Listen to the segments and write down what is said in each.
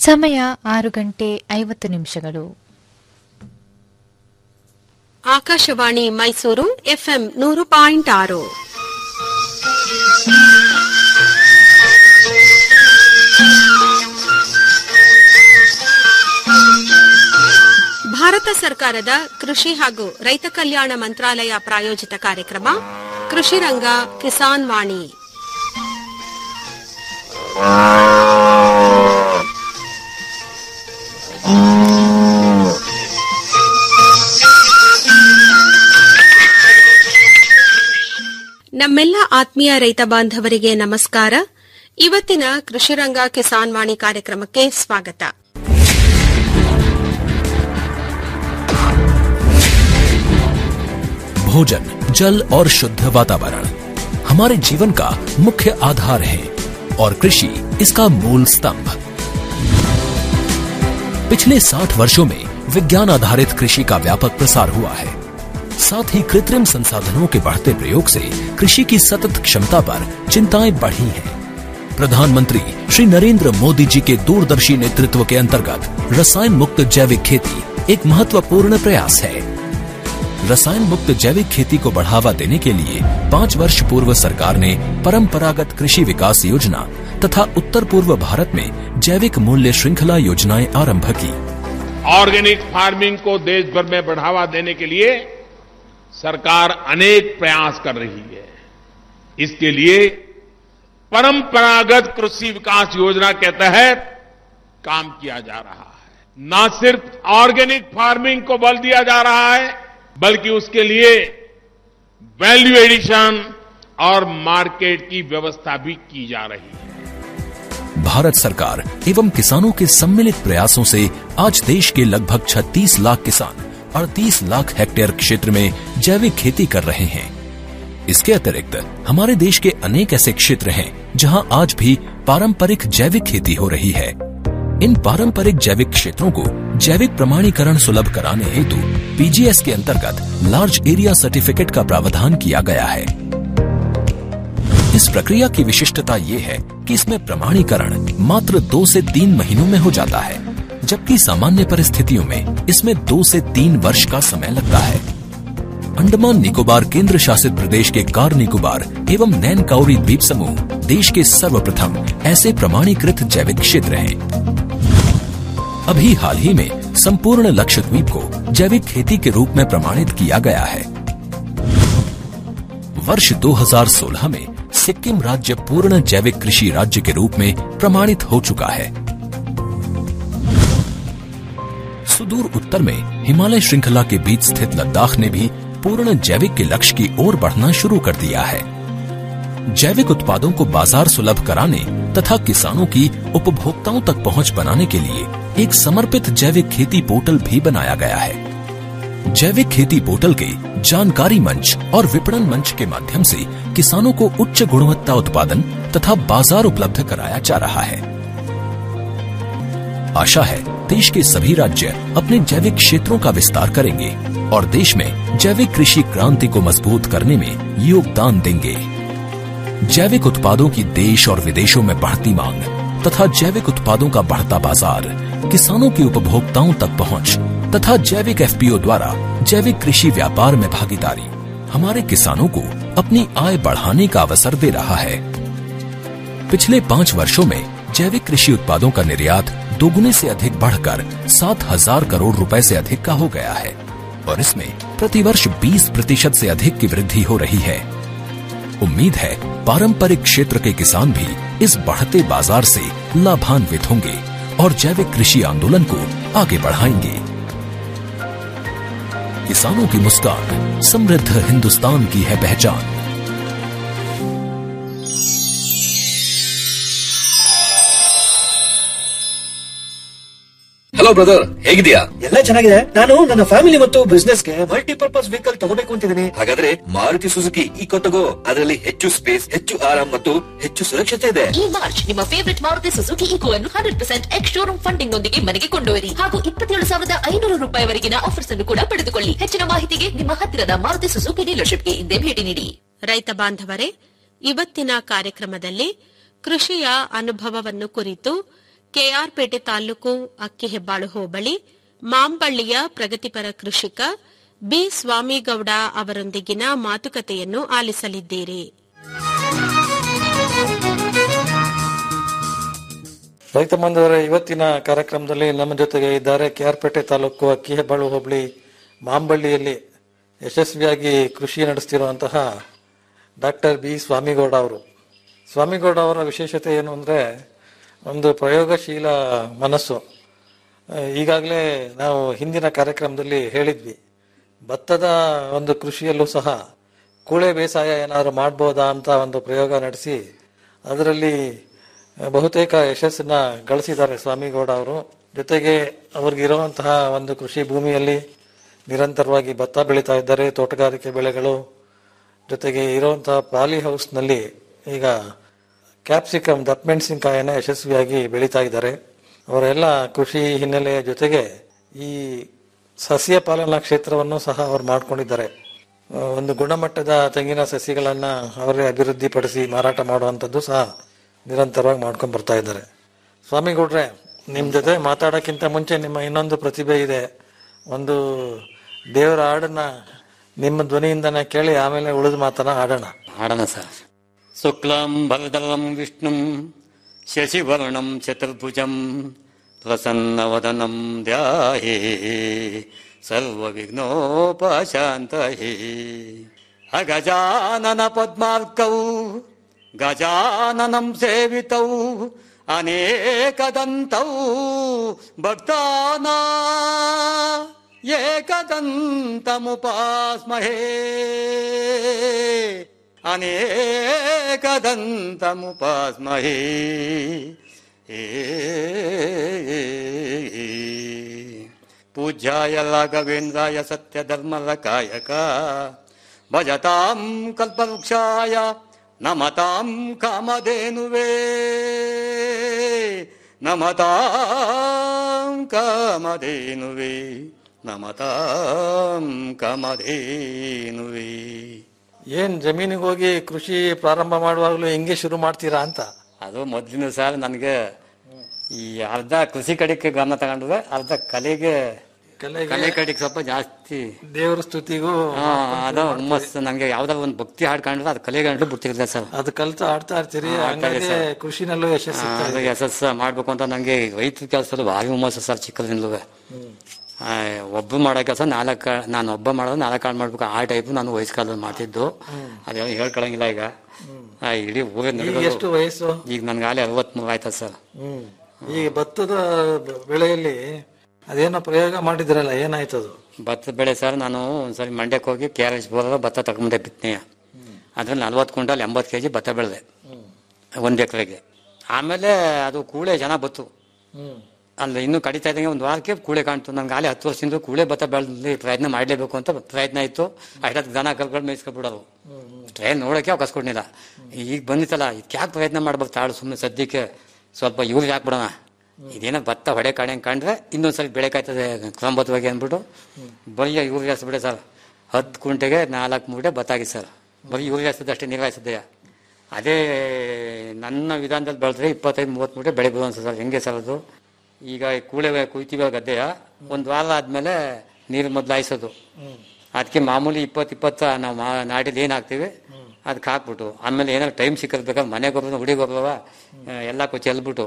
ಸಮಯ ಆರು ಗಂಟೆ ಐವತ್ತು ನಿಮಿಷಗಳು ಆಕಾಶವಾಣಿ ಮೈಸೂರು ಎಫ್ಎಂ ನೂರು ಪಾಯಿಂಟ್ ಆರು ಭಾರತ ಸರ್ಕಾರದ ಕೃಷಿ ಹಾಗೂ ರೈತ ಕಲ್ಯಾಣ ಮಂತ್ರಾಲಯ ಪ್ರಾಯೋಜಿತ ಕಾರ್ಯಕ್ರಮ ಕೃಷಿ ರಂಗ ಕಿಸಾನ್ ವಾಣಿ ನಮ್ಮೆಲ್ಲ ಆತ್ಮೀಯ ರೈತ ಬಾಂಧವರಿಗೆ ನಮಸ್ಕಾರ ಇವತ್ತಿನ ಕೃಷಿರಂಗ ಕಿಸಾನ್ ವಾಣಿ ಕಾರ್ಯಕ್ರಮಕ್ಕೆ ಸ್ವಾಗತ भोजन जल और शुद्ध वातावरण हमारे जीवन का मुख्य आधार है और कृषि इसका मूल स्तंभ पिछले 60 वर्षों में विज्ञान आधारित कृषि का व्यापक प्रसार हुआ है साथ ही कृत्रिम संसाधनों के बढ़ते प्रयोग से कृषि की सतत क्षमता पर चिंताएं बढ़ी हैं। प्रधानमंत्री श्री नरेंद्र मोदी जी के दूरदर्शी नेतृत्व के अंतर्गत रसायन मुक्त जैविक खेती एक महत्वपूर्ण प्रयास है रसायन मुक्त जैविक खेती को बढ़ावा देने के लिए पाँच वर्ष पूर्व सरकार ने परंपरागत कृषि विकास योजना तथा उत्तर पूर्व भारत में जैविक मूल्य श्रृंखला योजनाएं आरंभ की ऑर्गेनिक फार्मिंग को देश भर में बढ़ावा देने के लिए सरकार अनेक प्रयास कर रही है इसके लिए परंपरागत कृषि विकास योजना के तहत काम किया जा रहा है न सिर्फ ऑर्गेनिक फार्मिंग को बल दिया जा रहा है बल्कि उसके लिए वैल्यू एडिशन और मार्केट की व्यवस्था भी की जा रही है भारत सरकार एवं किसानों के सम्मिलित प्रयासों से आज देश के लगभग 36 लाख किसान 38 लाख हेक्टेयर क्षेत्र में जैविक खेती कर रहे हैं इसके अतिरिक्त हमारे देश के अनेक ऐसे क्षेत्र हैं जहां आज भी पारंपरिक जैविक खेती हो रही है इन पारंपरिक जैविक क्षेत्रों को जैविक प्रमाणीकरण सुलभ कराने हेतु पीजीएस के अंतर्गत लार्ज एरिया सर्टिफिकेट का प्रावधान किया गया है इस प्रक्रिया की विशिष्टता ये है कि इसमें प्रमाणीकरण मात्र दो से तीन महीनों में हो जाता है जबकि सामान्य परिस्थितियों में इसमें दो से तीन वर्ष का समय लगता है अंडमान निकोबार केंद्र शासित प्रदेश के कार निकोबार एवं नैन काउरी द्वीप समूह देश के सर्वप्रथम ऐसे प्रमाणीकृत जैविक क्षेत्र हैं अभी हाल ही में संपूर्ण लक्षद्वीप को जैविक खेती के रूप में प्रमाणित किया गया है वर्ष 2016 में सिक्किम राज्य पूर्ण जैविक कृषि राज्य के रूप में प्रमाणित हो चुका है सुदूर उत्तर में हिमालय श्रृंखला के बीच स्थित लद्दाख ने भी पूर्ण जैविक के लक्ष्य की ओर बढ़ना शुरू कर दिया है जैविक उत्पादों को बाजार सुलभ कराने तथा किसानों की उपभोक्ताओं तक पहुंच बनाने के लिए एक समर्पित जैविक खेती पोर्टल भी बनाया गया है जैविक खेती पोर्टल के जानकारी मंच और विपणन मंच के माध्यम से किसानों को उच्च गुणवत्ता उत्पादन तथा बाजार उपलब्ध कराया जा रहा है आशा है देश के सभी राज्य अपने जैविक क्षेत्रों का विस्तार करेंगे और देश में जैविक कृषि क्रांति को मजबूत करने में योगदान देंगे जैविक उत्पादों की देश और विदेशों में बढ़ती मांग तथा जैविक उत्पादों का बढ़ता बाजार किसानों की उपभोक्ताओं तक पहुंच तथा जैविक एफपीओ द्वारा जैविक कृषि व्यापार में भागीदारी हमारे किसानों को अपनी आय बढ़ाने का अवसर दे रहा है पिछले पाँच वर्षों में जैविक कृषि उत्पादों का निर्यात दोगुने से अधिक बढ़कर सात हजार करोड़ रुपए से अधिक का हो गया है और इसमें प्रतिवर्ष 20 प्रतिशत से अधिक की वृद्धि हो रही है उम्मीद है पारंपरिक क्षेत्र के किसान भी इस बढ़ते बाजार से लाभान्वित होंगे और जैविक कृषि आंदोलन को आगे बढ़ाएंगे किसानों की मुस्कान समृद्ध हिंदुस्तान की है पहचान ಹಲೋ ಬ್ರದರ್ ಹೇಗಿದ್ಯಾ ಎಲ್ಲ ಚೆನ್ನಾಗಿದೆ ನಾನು ನನ್ನ ಫ್ಯಾಮಿಲಿ ಮತ್ತು ಬಿಸ್ನೆಸ್ ಗೆ ಮಲ್ಟಿಪರ್ಪಸ್ ವೆಹಿಕಲ್ ತಗೋಬೇಕು ಅಂತಿದ್ದೀನಿ ಹಾಗಾದ್ರೆ ಮಾರುತಿ ಸುಜುಕಿ ಈಕೋ ತಗೋ ಅದರಲ್ಲಿ ಹೆಚ್ಚು ಸ್ಪೇಸ್ ಹೆಚ್ಚು ಆರಾಮ್ ಮತ್ತು ಹೆಚ್ಚು ಸುರಕ್ಷತೆ ಇದೆ ಈ ಮಾರ್ಚ್ ನಿಮ್ಮ ಫೇವರಿಟ್ ಮಾರುತಿ ಸುಜುಕಿ ಈಕೋ ಅನ್ನು hundred percent ex showroom funding ನೊಂದಿಗೆ ಮನೆಗೆ ಕೊಂಡೊಯ್ಯಿರಿ ಹಾಗೂ ಇಪ್ಪತ್ತೇಳು ಸಾವಿರದ ಐನೂರು ರೂಪಾಯಿವರೆಗಿನ ಆಫರ್ಸ್ ಅನ್ನು ಕೂಡ ಪಡೆದುಕೊಳ್ಳಿ ಹೆಚ್ಚಿನ ಮಾಹಿತಿಗೆ ನಿಮ್ಮ ಹತ್ತಿರದ ಮಾರುತಿ ಸುಜುಕಿ ಡೀಲರ್ಶಿಪ್ಗೆ ಹಿಂದೆ ಭೇಟಿ ನೀಡಿ ರೈತ ಬಾಂಧವರೇ ಇವತ್ತಿನ ಕಾರ್ಯಕ್ರಮದಲ್ಲಿ ಕೃಷಿಯ ಅನುಭವವನ್ನು ಕುರಿತು ಕೆಆರ್ಪೇಟೆ ತಾಲೂಕು ಅಕ್ಕಿಹೆಬ್ಬಾಳು ಹೋಬಳಿ ಮಾಂಬಳ್ಳಿಯ ಪ್ರಗತಿಪರ ಕೃಷಿಕ ಬಿ ಸ್ವಾಮಿಗೌಡ ಅವರೊಂದಿಗಿನ ಮಾತುಕತೆಯನ್ನು ಆಲಿಸಲಿದ್ದೀರಿ ರೈತ ಬಾಂಧವರ ಇವತ್ತಿನ ಕಾರ್ಯಕ್ರಮದಲ್ಲಿ ನಮ್ಮ ಜೊತೆಗೆ ಇದ್ದಾರೆ ಕೆಆರ್ಪೇಟೆ ತಾಲೂಕು ಅಕ್ಕಿಹೆಬ್ಬಾಳು ಹೋಬಳಿ ಮಾಂಬಳ್ಳಿಯಲ್ಲಿ ಯಶಸ್ವಿಯಾಗಿ ಕೃಷಿ ನಡೆಸ್ತಿರುವಂತಹ ಡಾಕ್ಟರ್ ಬಿ ಸ್ವಾಮಿಗೌಡ ಅವರು ಸ್ವಾಮಿಗೌಡ ಅವರ ವಿಶೇಷತೆ ಏನು ಅಂದರೆ ಒಂದು ಪ್ರಯೋಗಶೀಲ ಮನಸ್ಸು ಆ, ಈಗಾಗಲೇ ನಾವು ಹಿಂದಿನ ಕಾರ್ಯಕ್ರಮದಲ್ಲಿ ಹೇಳಿದ್ವಿ ಭತ್ತದ ಒಂದು ಕೃಷಿಯಲ್ಲೂ ಸಹ ಕೂಳೆ ಬೇಸಾಯ ಏನಾದರೂ ಮಾಡ್ಬೋದಾ ಅಂತ ಒಂದು ಪ್ರಯೋಗ ನಡೆಸಿ ಅದರಲ್ಲಿ ಬಹುತೇಕ ಯಶಸ್ಸನ್ನ ಗಳಿಸಿದ್ದಾರೆ ಸ್ವಾಮಿಗೌಡ ಅವರು ಜೊತೆಗೆ ಅವ್ರಿಗಿರುವಂತಹ ಒಂದು ಕೃಷಿ ಭೂಮಿಯಲ್ಲಿ ನಿರಂತರವಾಗಿ ಭತ್ತ ಬೆಳೀತಾ ಇದ್ದಾರೆ ತೋಟಗಾರಿಕೆ ಬೆಳೆಗಳು ಜೊತೆಗೆ ಇರುವಂತಹ ಪಾಲಿ ಹೌಸ್ನಲ್ಲಿ ಈಗ ಕ್ಯಾಪ್ಸಿಕಮ್ ದಪ್ಪಮೆಣಸಿನಕಾಯಿನ ಯಶಸ್ವಿಯಾಗಿ ಬೆಳೀತಾ ಇದ್ದಾರೆ ಅವರೆಲ್ಲ ಕೃಷಿ ಹಿನ್ನೆಲೆಯ ಜೊತೆಗೆ ಈ ಸಸ್ಯ ಪಾಲನಾ ಕ್ಷೇತ್ರವನ್ನು ಸಹ ಅವರು ಮಾಡ್ಕೊಂಡಿದ್ದಾರೆ ಆ, ಒಂದು ಗುಣಮಟ್ಟದ ತೆಂಗಿನ ಸಸಿಗಳನ್ನ ಅವರೇ ಅಭಿವೃದ್ಧಿಪಡಿಸಿ ಮಾರಾಟ ಮಾಡುವಂಥದ್ದು ಸಹ ನಿರಂತರವಾಗಿ ಮಾಡ್ಕೊಂಡು ಬರ್ತಾ ಇದ್ದಾರೆ ಸ್ವಾಮಿಗೌಡ್ರೆ ನಿಮ್ಮ ಜೊತೆ ಮಾತಾಡೋಕ್ಕಿಂತ ಮುಂಚೆ ನಿಮ್ಮ ಇನ್ನೊಂದು ಪ್ರತಿಭೆ ಇದೆ ಒಂದು ದೇವರ ಹಾಡನ್ನ ನಿಮ್ಮ ಧ್ವನಿಯಿಂದನೇ ಕೇಳಿ ಆಮೇಲೆ ಉಳಿದ ಮಾತನ್ನ ಹಾಡೋಣ ಹಾಡೋಣ ಸರ್ ಶುಕ್ಲಂ ಭರದರಂ ವಿಷ್ಣುಂ ಶಶಿವರ್ಣಂ ಚತುರ್ಭುಜಂ ಪ್ರಸನ್ನವದನಂ ಧ್ಯಾಯೇ ಸರ್ವವಿಘ್ನೋಪಶಾಂತಯೇ ಅಗಜಾನನ ಪದ್ಮಾರ್ಕೌ ಗಜಾನನಂ ಸೇವಿತೌ ಅನೇಕದಂತೌ ಭಕ್ತಾನಾ ಏಕದಂತಮುಪಾಸ್ಮಹೇ ಅನೇಕದಂತಮುಪಾಸ್ಮಹೇ ಏ ಪೂಜ್ಯಾಯ ರಾಘವೇಂದ್ರಾಯ ಸತ್ಯಧರ್ಮರಕಾಯಕ ಭಜತಾಂ ಕಲ್ಪವೃಕ್ಷಾಯ ನಮತಾಂ ಕಾಮಧೇನುವೇ ನಮತಾಂ ಕಾಮಧೇನುವೇ ನಮತಾಂ ಕಾಮಧೇನುವೇ ಏನ್ ಜಮೀನಿಗೆ ಹೋಗಿ ಕೃಷಿ ಪ್ರಾರಂಭ ಮಾಡುವಾಗಲೂ ಹೆಂಗೆ ಶುರು ಮಾಡ್ತೀರಾ ಅಂತ ಅದು ಮೊದಲಿನ ಸಾಲ ನನಗೆ ಈ ಅರ್ಧ ಕೃಷಿ ಕಡೆಗೆ ಗಮನ ತಗೊಂಡ್ರೆ ಅರ್ಧ ಕಲೆಗೆ ಕಲೆಗೆ ಕಲೆ ಕಡೆಗೆ ಸ್ವಲ್ಪ ಜಾಸ್ತಿ ದೇವರ ಸ್ತುತಿಗೂ ಹಾ ಅದು ಹುಮ್ಮಸ್ಸು ನಂಗೆ ಯಾವ್ದಾದ್ರು ಒಂದು ಭಕ್ತಿ ಹಾಡ್ಕೊಂಡ್ರೆ ಅದು ಕಲೆ ಗಂಟು ಬಿಡ್ತಿರ್ಲಿಲ್ಲ ಸರ್ ಅದು ಕಲ್ತು ಆಡ್ತಾ ಇರ್ತೀರಿ ಹಾ, ಆಡ್ತಾ ಇದೆ ಹಂಗಾಗಿ ಸರ್. ಕೃಷಿನಲ್ಲೂ ಯಶಸ್ಸು ಸಿಗ್ತಾ ಅದು ಇದೆ. ಯಶಸ್ಸು ಮಾಡ್ಬೇಕು ಅಂತ ನಂಗೆ ರೈತ ಕೆಲಸದಲ್ಲಿ ಭಾರಿ ಹುಮ್ಮಸ್ಸು ಸರ್ ಚಿಕ್ಕದಿಂದಲೂ ಒಬ್ಬ ಮಾಡೋ ಕೆಲಸ ನಾಲ್ಕು ನಾನು ಒಬ್ಬ ಮಾಡೋದು ನಾಲ್ಕು ಕಾಳು ಮಾಡ್ಬೇಕು ಆ ಟೈಪ್ ನಾನು ವಯಸ್ಕಾಲದಲ್ಲಿ ಮಾಡ್ತಿದ್ದು ಅದೇನೋ ಹೇಳ್ಕೊಳಂಗಿಲ್ಲ ಈಗ ಆ, ಇಡೀ ಊರೇ ಈಗ ನಡೆಯೋದು ಎಷ್ಟು ವಯಸ್ಸು ಈಗ ನನ್ಗೆ ಆಲೆ ಅರವತ್ಮೂರು ಆಯ್ತದ ಸರ್ ಹ್ಮ್ ಈ ಭತ್ತದ ಬೆಳೆಯಲ್ಲಿ ಅದೇನೋ ಪ್ರಯೋಗ ಮಾಡಿದ್ರಲ್ಲ ಏನಾಯ್ತದು ಭತ್ತದ ಬೆಳೆ ಸರ್ ನಾನು ಒಂದ್ಸರಿ ಮಂಡ್ಯಕ್ಕೆ ಹೋಗಿ ಕೆ ಆರ್ ಎಸ್ ಬೋರ ಭತ್ತ ತಗೊಂಡೆ ಬಿತ್ತನೆಯ ಅದ್ರಲ್ಲಿ ನಲ್ವತ್ತು ಕ್ವಿಂಟಲ್ ಎಂಬತ್ತು ಕೆ ಜಿ ಭತ್ತ ಬೆಳೆದೆ ಒಂದು ಎಕರೆಗೆ ಆಮೇಲೆ ಅದು ಕೂಳೆ ಜನ ಬತ್ತು ಹ್ಮ್ ಅಲ್ಲಿ ಇನ್ನೂ ಕಡಿತಾ ಇದ್ದಂಗೆ ಒಂದು ವಾರಕ್ಕೆ ಕೂಳೆ ಕಾಣ್ತು ನನ್ಗೆ ಆಲೆ ಹತ್ತು ವರ್ಷದಿಂದ ಕೂಳೆ ಭತ್ತ ಬೆಳೆದು ಪ್ರಯತ್ನ ಮಾಡಲೇಬೇಕು ಅಂತ ಪ್ರಯತ್ನ ಇತ್ತು ಅಷ್ಟೊತ್ತು ದನ ಕರ್ಕೊಂಡು ಮೇಯಿಸ್ಕೊಬಿಡೋರು ಟ್ರೈನ್ ನೋಡೋಕೆ ಅವಕಾಶ ಕೊಡ್ಲಿಲ್ಲ ಈಗ ಬಂದಿತ್ತಲ್ಲ ಇದಕ್ಕೆ ಯಾಕೆ ಪ್ರಯತ್ನ ಮಾಡ್ಬೇಕು ತಾಳು ಸುಮ್ಮನೆ ಸದ್ಯಕ್ಕೆ ಸ್ವಲ್ಪ ಇವ್ರಿಗೆ ಹಾಕ್ಬಿಡೋಣ ಇದೇನೋ ಭತ್ತ ಹೊಡೆ ಕಾಣೆ ಕಂಡ್ರೆ ಇನ್ನೊಂದ್ಸರಿ ಬೆಳೆ ಕಾಯ್ತದೆ ಕ್ರಮಬದ್ಧವಾಗಿ ಅಂದ್ಬಿಟ್ಟು ಬರೀ ಇವ್ರಿಗೆ ಹಾಸ್ಬಿಡೆ ಸರ್ ಹತ್ತು ಕುಂಟೆಗೆ ನಾಲ್ಕು ಮೂಟೆ ಭತ್ತ ಆಗಿ ಸರ್ ಬರೀ ಇವ್ರಿಗೆ ಹಾಸ್ತದೆ ಅಷ್ಟೇ ನಿರ್ವಹಿಸಿದೆ ಅದೇ ನನ್ನ ವಿಧಾನದಲ್ಲಿ ಬೆಳೆದ್ರೆ ಇಪ್ಪತ್ತೈದು ಮೂವತ್ತು ಮೂಟೆ ಬೆಳಿಬೋದು ಅನ್ಸುತ್ತೆ ಸರ್ ಹೆಂಗೆ ಸರ್ ಅದು ಈಗ ಈ ಕೂಳೆ ಕುಯ್ತೀವಿ ಗದ್ದೆಯ ಒಂದು ವಾರ ಆದ್ಮೇಲೆ ನೀರು ಮೊದಲು ಹಾಯಿಸೋದು ಅದಕ್ಕೆ ಮಾಮೂಲಿ ಇಪ್ಪತ್ತು ಇಪ್ಪತ್ತು ನಾವು ಮಾ ನಾಟಿದ್ದು ಏನು ಹಾಕ್ತೀವಿ ಅದಕ್ಕೆ ಹಾಕ್ಬಿಟ್ಟು ಆಮೇಲೆ ಏನಾದ್ರು ಟೈಮ್ ಸಿಕ್ಕಿರ್ಬೇಕಾದ್ರೆ ಮನೆ ಗೊಬ್ಬರ ಹುಡಿ ಗೊಬ್ಬರವ ಎಲ್ಲ ಕೊಚ್ಚಿ ಚೆಲ್ಬಿಟ್ಟು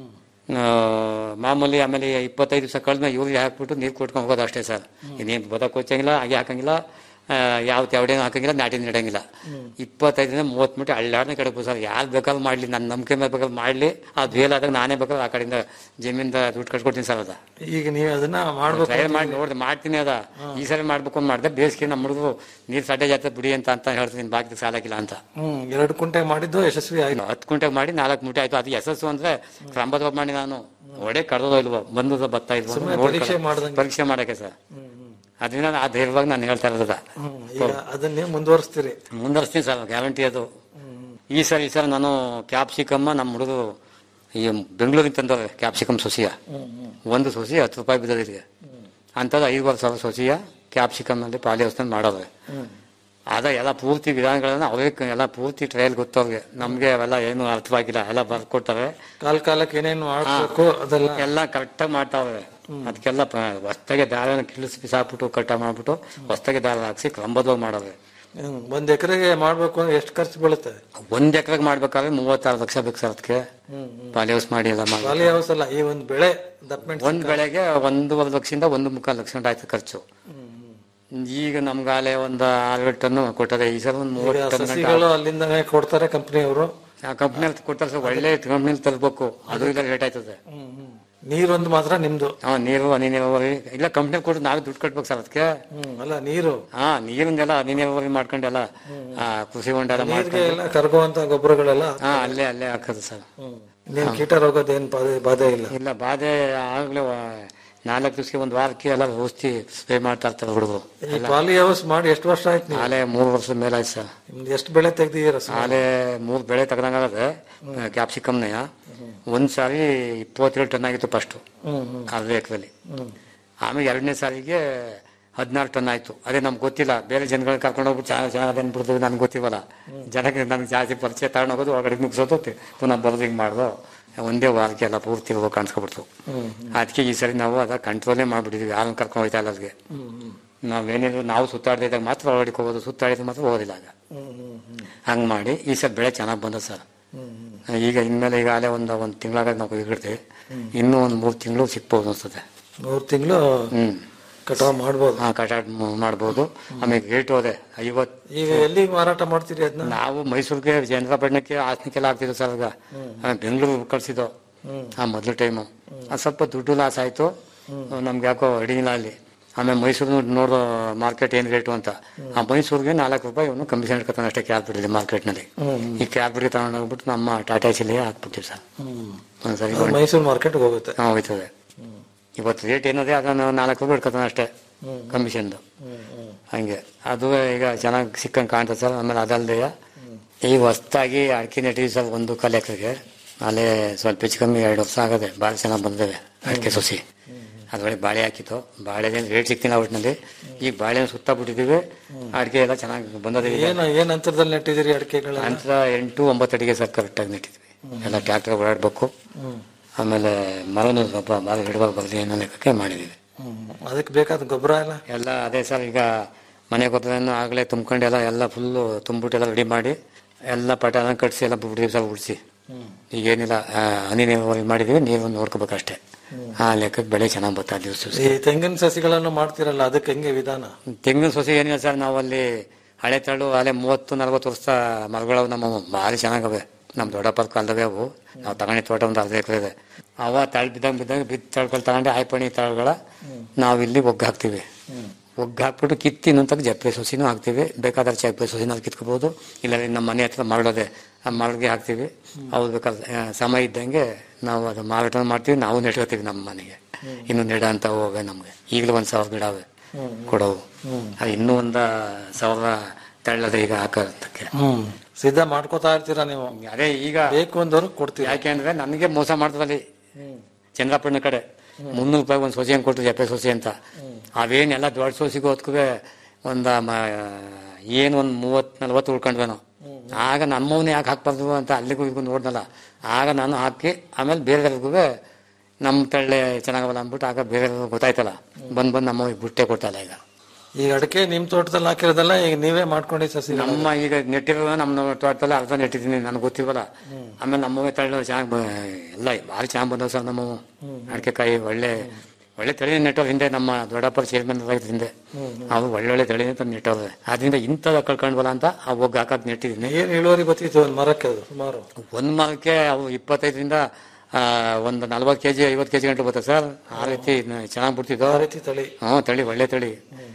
ಆ, ಮಾಮೂಲಿ ಆಮೇಲೆ ಇಪ್ಪತ್ತೈದು ದಿವಸ ಕಳೆದ್ಮೇಲೆ ಯೂರಿಯಾ ಹಾಕ್ಬಿಟ್ಟು ನೀರು ಕೊಟ್ಕೊಂಡು ಹೋಗೋದು ಅಷ್ಟೇ ಸರ್ ಇನ್ನೇನು ಬದ ಕೊಚ್ಚಂಗಿಲ್ಲ ಹಾಗೆ ಹಾಕಂಗಿಲ್ಲ ಆ, ಯಾವ ತೆವಡೇನು ಹಾಕಂಗಿಲ್ಲ ನಾಟಿ ನೆಡಂಗಿಲ್ಲ ಇಪ್ಪತ್ತೈದರಿಂದ ಮೂವತ್ತು ಮಿನಿಟ್ ಹಳ್ಳಾಡ್ನೆ ಕಡೆಗೆ ಸರ್ ಯಾರು ಬೇಕಾದ್ರೂ ಮಾಡಲಿ ನನ್ನ ನಂಬಿಕೆ ಮೇಲೆ ಬೇಕಾದ್ರೆ ಮಾಡಲಿ ಅದು ಆದಾಗ ನಾನೇ ಬೇಕಾದ್ರೆ ಆ ಕಡೆಯಿಂದ ಜಮೀನಿಂದ ದುಡ್ಡು ಕಟ್ಕೊಡ್ತೀನಿ ಸರ್ ಅದ ಈಗ ನೀವು ಅದನ್ನ ಮಾಡ್ಬೇಕು ಟ್ರೈ ಮಾಡಿ ನೋಡಿದೆ ಮಾಡ್ತೀನಿ ಅದ ಈ ಸರಿ ಮಾಡ್ಬೇಕು ಅಂತ ಮಾಡಿದೆ ಬೇಸಿಗೆ ನಮ್ಮ ಹುಡುಗರು ನೀರು ಸಡ್ಡೆ ಜಾತ ಬಿಡಿ ಅಂತ ಅಂತ ಹೇಳ್ತೀನಿ ಬಾಕಿ ಸಾಲಾಗಿಲ್ಲ ಅಂತ ಹ್ಮ್ ಎರಡು ಕುಂಟೆ ಮಾಡಿದ್ದು ಯಶಸ್ವಿ ಆಯ್ತು ಹತ್ತು ಕುಂಟೆಗೆ ಮಾಡಿ ನಾಲ್ಕು ಮೂಟೆ ಆಯ್ತು ಅದು ಯಶಸ್ಸು ಅಂದ್ರೆ ಕ್ರಮಬದ್ಧ ಮಾಡಿ ನಾನು ಒಡೆ ಕಡ್ದೋ ಇಲ್ವೋ ಬಂದದ ಭತ್ತ ಇಲ್ವೋ ಸುಮ್ನೆ ನೋಡ್ಕೊಳ್ಳೋ- ಪರೀಕ್ಷೆ ಮಾಡ್ದಂಗೆ. ಪರೀಕ್ಷೆ ಮಾಡಕ್ಕೆ ಸರ್ ಅದರಿಂದ ಆ ಧೈರ್ಯವಾಗಿ ನಾನು ಹೇಳ್ತಾ ಇರೋದ ಹ್ಮ್ ಈಗ ಅದನ್ನ ನೀವು ಮುಂದುವರಿಸ್ತೀರಿ ಮುಂದುವರಿಸ್ತೀನಿ ಸರ್ ಗ್ಯಾರಂಟಿ ಅದು ಈ ಸರಿ ಸರ್ ನಾನು ಕ್ಯಾಪ್ಸಿಕಮ್ಮ ನಮ್ಮ ಹುಡುಗರು ಈ ಬೆಂಗಳೂರಿಂದ ತಂದವ್ರೆ ಕ್ಯಾಪ್ಸಿಕಮ್ ಸೊಸಿಯ ಒಂದು ಸೊಸಿ ಹತ್ತು ರೂಪಾಯಿ ಬಿದ್ದದ ಇದಕ್ಕೆ ಅಂಥದ್ದು ಐದುವರೆ ಸಾವಿರ ಸೊಸಿಯ ಕ್ಯಾಪ್ಸಿಕಮ್ ಅಲ್ಲಿ ಪಾಲಿ ಹೌಸ್ನಲ್ಲಿ ಮಾಡೋದು ಅದ ಎಲ್ಲ ಪೂರ್ತಿ ವಿಧಾನಗಳನ್ನ ಅವೇ ಕ- ಎಲ್ಲ ಪೂರ್ತಿ ಟ್ರಯಲ್ ಗೊತ್ತವ್ರಿಗೆ ನಮ್ಗೆ ಅವೆಲ್ಲ ಏನು ಅರ್ಥವಾಗಿಲ್ಲ ಎಲ್ಲ ಬರ್ಕೊಡ್ತಾರೆ ಕಾಲ ಕಾಲಕ್ಕೆ ಏನೇನು ಮಾಡ್ಬೇಕು ಅದೆಲ್ಲ ಎಲ್ಲ ಕರೆಕ್ಟಾಗಿ ಮಾಡ್ತಾವೆ ಅದಕ್ಕೆಲ್ಲ ಹೊಸ್ತಾಗೆ ದಾರ ಕಿಳಿಸಿ ಬಿಸಾಕ್ಬಿಟ್ಟು ಕಟ್ಟ ಮಾಡ್ಬಿಟ್ಟು ಹೊಸ್ತಾಗೆ ದಾರ ಹಾಕ್ಸಿ ಕ್ರಮಬದ್ಧವಾಗಿ ಮಾಡವೆ ಹ್ಮ್. ಒಂದ್ ಎಕರೆಗೆ ಮಾಡ್ಬೇಕು ಅಂದ್ರೆ ಎಷ್ಟು ಖರ್ಚು ಬೀಳುತ್ತೆ ಒಂದ್ ಎಕರೆಗೆ ಮಾಡ್ಬೇಕಾದ್ರೆ ಮೂವತ್ತಾರು ಲಕ್ಷ ಬೇಕು ಸರ್ ಅದಕ್ಕೆ ಪಾಲಿ ಹೌಸ್ ಮಾಡಿ ಎಲ್ಲ ಮಾಡಿ ಖಾಲಿ ಹೌಸ್ ಅಲ್ಲ ಈ ಒಂದ್ ಬೆಳೆ ದಪ್ಪ ಒಂದ್ ಬೆಳೆಗೆ ಒಂದೂವರೆ ಲಕ್ಷದಿಂದ ಒಂದು ಮುಕ್ಕಾಲು ಲಕ್ಷ ಗಂಟೆ ಆಯ್ತು ಖರ್ಚು ಈಗ ನಮ್ಗಾಲೆ ಒಂದು ಆರು ಟನ್ ಕೊಟ್ಟರೆ ಈ ಸಲ ಒಂದು ಮೂವತ್ತು ಟನ್ ಸಸಿಗಳು ಅಲ್ಲಿಂದನೇ ಕೊಡ್ತಾರೆ ಕಂಪನಿಯವರು ಕಂಪ್ನಿಯಲ್ಲಿ ಕೊಡ್ತಾರೆ ಸರ್ ಒಳ್ಳೆ ಕಂಪ್ನಿಲಿ ತರಬೇಕು ಅದು ಇಲ್ಲ ರೇಟ್ ಆಯ್ತದೆ ನೀರೊಂದು ಮಾತ್ರ ನಿಮ್ದು ಹಾ ನೀರು ಹನಿ ನೀರಾವರಿ ಇಲ್ಲ ಕಂಪ್ನಿ ಕೊಟ್ಟು ನಾವೇ ದುಡ್ಡು ಕಟ್ಬೇಕು ಸರ್ ಅದಕ್ಕೆ ಹ್ಮ್ ಅಲ್ಲ ನೀರು ಹಾ ನೀರಿಂದೆಲ್ಲ ಹನಿ ನೀರಾವರಿ ಮಾಡ್ಕೊಂಡೆಲ್ಲ ಆ, ಕೃಷಿ ಹೊಂಡ ಎಲ್ಲ ನೀರ್ಗೆ ಮಾಡ್ಕೊಂಡು ಎಲ್ಲ ಕರಗುವಂತ ಗೊಬ್ಬರಗಳೆಲ್ಲ ಹಾ ಅಲ್ಲೇ ಅಲ್ಲೇ ಹಾಕೋದು ಸರ್ ನೀನ್ ಕೀಟ ರೋಗದೇನ್ ಬಾಧೆ ಬಾಧೆ ಇಲ್ಲ ಇಲ್ಲ ಬಾಧೆ ಆಗ್ಲೇ ನಾಲ್ಕು ದಿವಸಕ್ಕೆ ಒಂದು ವಾರಕ್ಕೆ ಎಲ್ಲ ಔಷಧಿ ಸ್ಪ್ರೇ ಮಾಡ್ತಾ ಇರ್ತಾರೆ ಹುಡುಗರು ಈ ಪಾಲಿ ಹೌಸ್ ಮಾಡಿ ಎಷ್ಟು ವರ್ಷ ಆಯ್ತು ನೀವು ಆಲೆ ಮೂರು ವರ್ಷದ ಮೇಲೆ ಆಯ್ತು ಸರ್ ನಿಮ್ದು ಎಷ್ಟು ಬೆಳೆ ತೆಗ್ದಿದ್ದೀರ ಆಲೆ ಮೂರು ಬೆಳೆ ತಗದಂಗಾಗದೆ ಕ್ಯಾಪ್ಸಿಕಮ್ನೆಯ ಒಂದ್ ಸಾರಿ ಇಪ್ಪತ್ತೇಳು ಟನ್ ಆಗಿತ್ತು ಫಸ್ಟ್ ಹ್ಮ್ ಹ್ಮ್ ಅರ್ಧ ಎಕರೆಲಿ ಆಮೇಲೆ ಎರಡನೇ ಸಾರಿಗೆ ಹದಿನಾರು ಟನ್ ಆಯ್ತು ಅದೇ ನಮ್ಗೆ ಗೊತ್ತಿಲ್ಲ ಬೇರೆ ಜನಗಳನ್ನ ಕರ್ಕೊಂಡು ಹೋಗ್ಬಿಟ್ಟು ಚೆನ್ನಾಗಿ ಚೆನ್ನಾಗಿ ಅನ್ಬಿಡ್ತೀವಿ ನನ್ಗೆ ಗೊತ್ತಿವಲ್ಲ ಜನಕ್ಕೆ ನನ್ಗೆ ಜಾಸ್ತಿ ಪರಿಚಯ ತಗೊಂಡು ಹೋಗೋದು ಒಳಗಡೆ ಮುಗಿಸೋದು ತಿ- ಪುನಃ ಬರೋದು ಹಿಂಗೆ ಮಾಡೋದು ಒಂದೇ ವಾರಕ್ಕೆ ಎಲ್ಲ ಪೂರ್ತಿ ಹೋಗಿ ಕಾಣಿಸ್ಕೊಬಿಡ್ತು ಅದಕ್ಕೆ ಈ ಸರಿ ನಾವು ಅದ ಕಂಟ್ರೋಲೇ ಮಾಡ್ಬಿಟ್ಟಿದ್ವಿ ಯಾರನ್ನ ಕರ್ಕೊಂಡು ಹೋಯ್ತಾ ಇಲ್ಲ ಅಲ್ಲಿಗೆ ನಾವೇನಿದ್ರು ನಾವು ಸುತ್ತಾಡ್ತಾ ಇದ್ದಾಗ ಮಾತ್ರ ಒಳಗಡೆ ಹೋಗೋದು ಸುತ್ತಾಡಿದ್ರೆ ಮಾತ್ರ ಹೋಗೋದಿಲ್ಲ ಆಗ ಹಂಗೆ ಮಾಡಿ ಈ ಸಲ ಬೆಳೆ ಚೆನ್ನಾಗಿ ಬಂದ ಸರ್ ಈಗ ಇನ್ಮೇಲೆ ಈಗಾಗಲೇ ಒಂದು ಒಂದು ತಿಂಗಳಾಗ ನಾವು ಇಡ್ತೀವಿ ಇನ್ನೂ ಒಂದು ಮೂರು ತಿಂಗಳು ಸಿಕ್ಬೋದು ಅನ್ಸುತ್ತೆ ಮೂರ್ ತಿಂಗಳು ಹ್ಮ್ ಕಟಾವ್ ಮಾಡ್ಬೋದು ಹಾ ಕಟಾಟ್ ಮ್- ಮಾಡ್ಬೋದು ಆಮೇಲೆ ರೇಟ್ ಹೋದೆ ಐವತ್ ಈಗ ಎಲ್ಲಿಗೆ ಮಾರಾಟ ಮಾಡ್ತೀರಿ ಅದನ್ನ ನಾವು ಮೈಸೂರಿಗೆ ಚಂದ್ರಪಟ್ಟಣಕ್ಕೆ ಹಾಸನಕ್ಕೆಲ್ಲ ಆಗ್ತಿದ್ವು ಸರ್ ಆಗ ಆಮೇಲೆ ಬೆಂಗಳೂರು ಕಳ್ಸಿದ್ದು ಆ ಮೊದಲು ಟೈಮು ಅದು ಸ್ವಲ್ಪ ದುಡ್ಡು ಲಾಸ್ ಆಯ್ತು ನಮ್ಗೆ ಯಾಕೋ ಅಡಿಗಿಲ್ಲ ಅಲ್ಲಿ ಆಮೇಲೆ ಮೈಸೂರು ನೋಡೋ ಮಾರ್ಕೆಟ್ ಏನ್ ರೇಟು ಅಂತ ಆ ಮೈಸೂರಿಗೆ ನಾಲ್ಕು ರೂಪಾಯಿ ಇವನು ಕಮಿಷನ್ ಇಟ್ಕೊತಾನೆ ಅಷ್ಟೇ ಕ್ಯಾಬ್ ಬಿಡಿದೆ ಮಾರ್ಕೆಟ್ನಲ್ಲಿ ಈ ಕ್ಯಾಬ್ ಬಿಡಿ ತಗೊಂಡು ಹೋಗ್ಬಿಟ್ಟು ನಮ್ಮ ಟಾಟಾ ಸಿಲಿಗೆ ಹಾಕ್ಬಿಡ್ತೀವಿ ಸರ್ ಒಂದ್ಸರಿ ಅದು ಮೈಸೂರು ಮಾರ್ಕೆಟ್ ಹೋಗುತ್ತೆ ಹಾ ಹೋಯ್ತದೆ ಇವತ್ತು ರೇಟ್ ಏನದೆ ಅದನ್ನು ನಾಲ್ಕು ರೂಪಾಯಿ ಇಟ್ಕೊತಾನೆ ಅಷ್ಟೇ ಕಮಿಷನ್ದು ಹಂಗೆ ಅದು ಈಗ ಚೆನ್ನಾಗಿ ಸಿಕ್ಕಂಗೆ ಕಾಣ್ತದೆ ಸರ್ ಆಮೇಲೆ ಅದಲ್ಲದೆ ಈಗ ಹೊಸ್ದಾಗಿ ಅಡಿಕೆ ನೆಟ್ಟಿದ್ವಿ ಸರ್ ಒಂದು ಕಾಲು ಎಕರೆಗೆ ಅಲ್ಲೇ ಸ್ವಲ್ಪ ಹೆಚ್ಚು ಕಮ್ಮಿ ಎರಡು ವರ್ಷ ಆಗದೆ ಭಾಳ ಚೆನ್ನಾಗಿ ಬಂದಿವೆ ಅಡಿಕೆ ಸೊಸಿ ಅದ್ರೊಳಗೆ ಬಾಳೆ ಹಾಕಿತ್ತು ಬಾಳೆದೇನು ರೇಟ್ ಸಿಗ್ತಿಲ್ಲ ಒಟ್ಟಿನಲ್ಲಿ ಈಗ ಬಾಳೆ ಸುತ್ತ ಬಿಟ್ಟಿದ್ದೀವಿ ಅಡಿಕೆ ಎಲ್ಲ ಚೆನ್ನಾಗಿ ಬಂದದೆ ಈಗ. ಏನ್ ಏನ್ ಅಂತರದಲ್ಲಿ ನೆಟ್ಟಿದ್ದೀರಿ ಅಡಿಕೆಗಳ ಅಂತರ ಎಂಟು ಒಂಬತ್ತು ಅಡಿಗೆ ಸರ್ ಕರೆಕ್ಟಾಗಿ ನೆಟ್ಟಿದ್ವಿ ಎಲ್ಲ ಟ್ರ್ಯಾಕ್ಟರ್ ಓಡಾಡ್ಬೇಕು ಆಮೇಲೆ ಮರನು ಸ್ವಲ್ಪ ಮರ ಹಿಡುವಾಗ ಬರಲಿ ಅನ್ನೋ ಲೆಕ್ಕಕ್ಕೆ ಮಾಡಿದ್ದೀವಿ ಅದಕ್ಕೆ ಬೇಕಾದ ಗೊಬ್ಬರ ಎಲ್ಲ ಎಲ್ಲ ಅದೇ ಸರ್ ಈಗ ಮನೆ ಗೊಬ್ಬರನ್ನು ಆಗಲೇ ತುಂಬ್ಕೊಂಡು ಎಲ್ಲ ಎಲ್ಲ ಫುಲ್ಲು ತುಂಬಿಟ್ಟು ಎಲ್ಲ ರೆಡಿ ಮಾಡಿ ಎಲ್ಲ ಪಟಾನ ಕಟ್ಸಿ ಎಲ್ಲ ಬಿಡ್ತೀವಿ ಸರ್ ಉಡ್ಸಿ ಈಗೇನಿಲ್ಲ ಆ, ಹನಿ ನೀರಾವರಿ ಮಾಡಿದೀವಿ ನೀರು ನೋಡ್ಕೋಬೇಕಷ್ಟೇ ಆ ಲೆಕ್ಕಕ್ಕೆ ಬೆಳೆ ಚೆನ್ನಾಗಿ ಬರ್ತಾ ದಿವಸ ಈ ತೆಂಗಿನ ಸಸಿಗಳನ್ನು ಮಾಡ್ತಿರಲ್ಲ ಅದಕ್ಕೆ ಹೆಂಗೆ ವಿಧಾನ ತೆಂಗಿನ ಸೊಸೆ ಏನಿಲ್ಲ ಸರ್ ನಾವಲ್ಲಿ ಹಳೆ ತಳ್ಳು ಅಲ್ಲೇ ಮೂವತ್ತು ನಲ್ವತ್ತು ವರ್ಷ ಮರಗಳವು ನಮ್ಮ ಭಾರಿ ಚೆನ್ನಾಗವೆ ನಮ್ಮ ದೊಡ್ಡಪ್ಪರ ಕಾಲದವೇ ಅವು ನಾವು ತಗೊಂಡಿ ತೋಟ ಒಂದು ಅರ್ಧ ಎಕರೆ ಇದೆ ಅವ ತಳ್ ಬಿದ್ದಂಗೆ ಬಿದ್ದಂಗೆ ಬಿದ್ದು ತಳ್ಕೊಳ್ ತಗೊಂಡು ಆಯ್ಪಣಿ ತಳಗಳ ನಾವು ಇಲ್ಲಿ ಒಗ್ಗು ಹಾಕ್ತೀವಿ ಒಗ್ಗು ಹಾಕ್ಬಿಟ್ಟು ಕಿತ್ತಿ ಇನ್ನೊಂದು ಜಪ್ಪೆ ಸೊಸಿನೂ ಹಾಕ್ತೀವಿ ಬೇಕಾದ್ರೆ ಚಪ್ಪೆ ಸೊಸಿನ ಕಿತ್ಕೋಬಹುದು ಇಲ್ಲ ನಮ್ಮ ಮನೆ ಹತ್ರ ಮರಳದೆ ಆ ಮರಳಿಗೆ ಹಾಕ್ತೀವಿ ಅವ್ರು ಬೇಕಾದ್ರೆ ಆ, ಸಮಯ ಇದ್ದಂಗೆ ನಾವು ಅದು ಮಾರಾಟ ಮಾಡ್ತೀವಿ ನಾವು ನೆಟ್ಕೋತೀವಿ ನಮ್ಮ ಮನೆಗೆ ಇನ್ನು ನೆಡ ಅಂತ ಹೋವೆ ನಮ್ಗೆ ಈಗಲೂ ಒಂದ್ ಸಾವಿರ ಗಿಡ ಅವೆ ಕೊಡವು ಅದು ಇನ್ನೂ ಒಂದ ಸಾವಿರ ತಳ್ಳದ ಈಗ ಹಾಕೋದಕ್ಕೆ ಹ್ಮ್ ಸಿದ್ಧ ಮಾಡ್ಕೋತಾ ಇರ್ತೀರಾ ನೀವು ಅದೇ ಈಗ ಬೇಕು ಅಂದವ್ರು ಕೊಡ್ತೀರಾ ಯಾಕೆಂದ್ರೆ ನನಗೆ ಮೋಸ ಮಾಡ್ತದಲ್ಲಿ ಚಂದ್ರಪ್ಪನ ಕಡೆ ಮುನ್ನೂರು ರೂಪಾಯಿ ಒಂದು ಸೊಸೆ ಅಂತ ಕೊಟ್ಟು ಜಪ್ಪೆ ಸೊಸೆ ಅಂತ ಅವೇನೆಲ್ಲ ದೊಡ್ಡ ಸೊಸಿಗೂ ಹೊತ್ಕುವೆ ಒಂದ ಮ- ಏನು ಒಂದು ಮೂವತ್ ನಲ್ವತ್ತು ಉಳ್ಕೊಂಡ್ವೇನೋ ಆಗ ನಮ್ಮವನ್ನ ಯಾಕೆ ಹಾಕ್ಬಾರ್ದು ಅಂತ ಅಲ್ಲಿಗೂ ಇಲ್ಲಿಗೂ ನೋಡ್ದಲ್ಲ ಆಗ ನಾನು ಹಾಕಿ ಆಮೇಲೆ ಬೇರೆಯವ್ರಿಗೂ ನಮ್ಮ ತಳ್ಳೆ ಚೆನ್ನಾಗಲ್ಲ ಅಂದ್ಬಿಟ್ಟು ಆಗ ಬೇರೆ ಗೊತ್ತಾಯ್ತಲ್ಲ ಬಂದ್ ಬಂದು ನಮ್ಮ ಬುಟ್ಟೆ ಕೊಟ್ಟಲ್ಲ ಈಗ ಈಗ ಅಡಿಕೆ ನಿಮ್ ತೋಟದಲ್ಲಿ ಹಾಕಿರೋದಲ್ಲ ಈಗ ನೀವೇ ಮಾಡ್ಕೊಂಡಿ ಸಸಿ ನಮ್ಮ ಈಗ ನೆಟ್ಟಿರೋ ನಮ್ಮ ತೋಟದಲ್ಲಿ ಅರ್ಧ ನೆಟ್ಟಿದ್ದೀನಿ ನನಗೆ ಗೊತ್ತಿವಲ್ಲ ಆಮೇಲೆ ನಮ್ಮವೇ ತಳ್ಳು ಚೆನ್ನಾಗಿ ಎಲ್ಲ ಭಾರಿ ಚೆನ್ನಾಗಿ ಬಂದವು ಸರ್ ನಮ್ಮವು ಅಡಿಕೆಕಾಯಿ ಒಳ್ಳೆ ಒಳ್ಳೆ ತಳಿ ನೆಟ್ಟವ್ರು ಹಿಂದೆ ನಮ್ಮ ದೊಡ್ಡಪ್ಪರ ಚೇರ್ಮನ್ ರೈತ ಹಿಂದೆ ಅವು ಒಳ್ಳೊಳ್ಳೆ ತಳಿ ಅಂತ ನೆಟ್ಟವ್ರೆ ಅದರಿಂದ ಇಂಥದ ಕಳ್ಕೊಂಡ್ವಲ್ಲ ಅಂತ ಆ ಒಗ್ಗು ಹಾಕದ್ ನೆಟ್ಟಿದ್ದೀನಿ ಏನ್ ಇಳುವರಿ ಬತ್ತಿತ್ತು ಒಂದ್ ಮರಕ್ಕೆ ಅದು ಸುಮಾರು ಒಂದ್ ಮರಕ್ಕೆ ಅವು ಇಪ್ಪತ್ತೈದರಿಂದ ಆ, ಒಂದು ನಲ್ವತ್ತು ಕೆಜಿ ಐವತ್ತು ಕೆಜಿ ಗಂಟೆ ಬರ್ತದೆ ಸರ್ ಆ ರೀತಿ ಚೆನ್ನಾಗಿ ಬಿಡ್ತಿದ್ದು ಆ ರೀತಿ ತಳಿ ಹ್ಞೂ ತಳಿ ಒಳ್ಳೆ ತಳಿ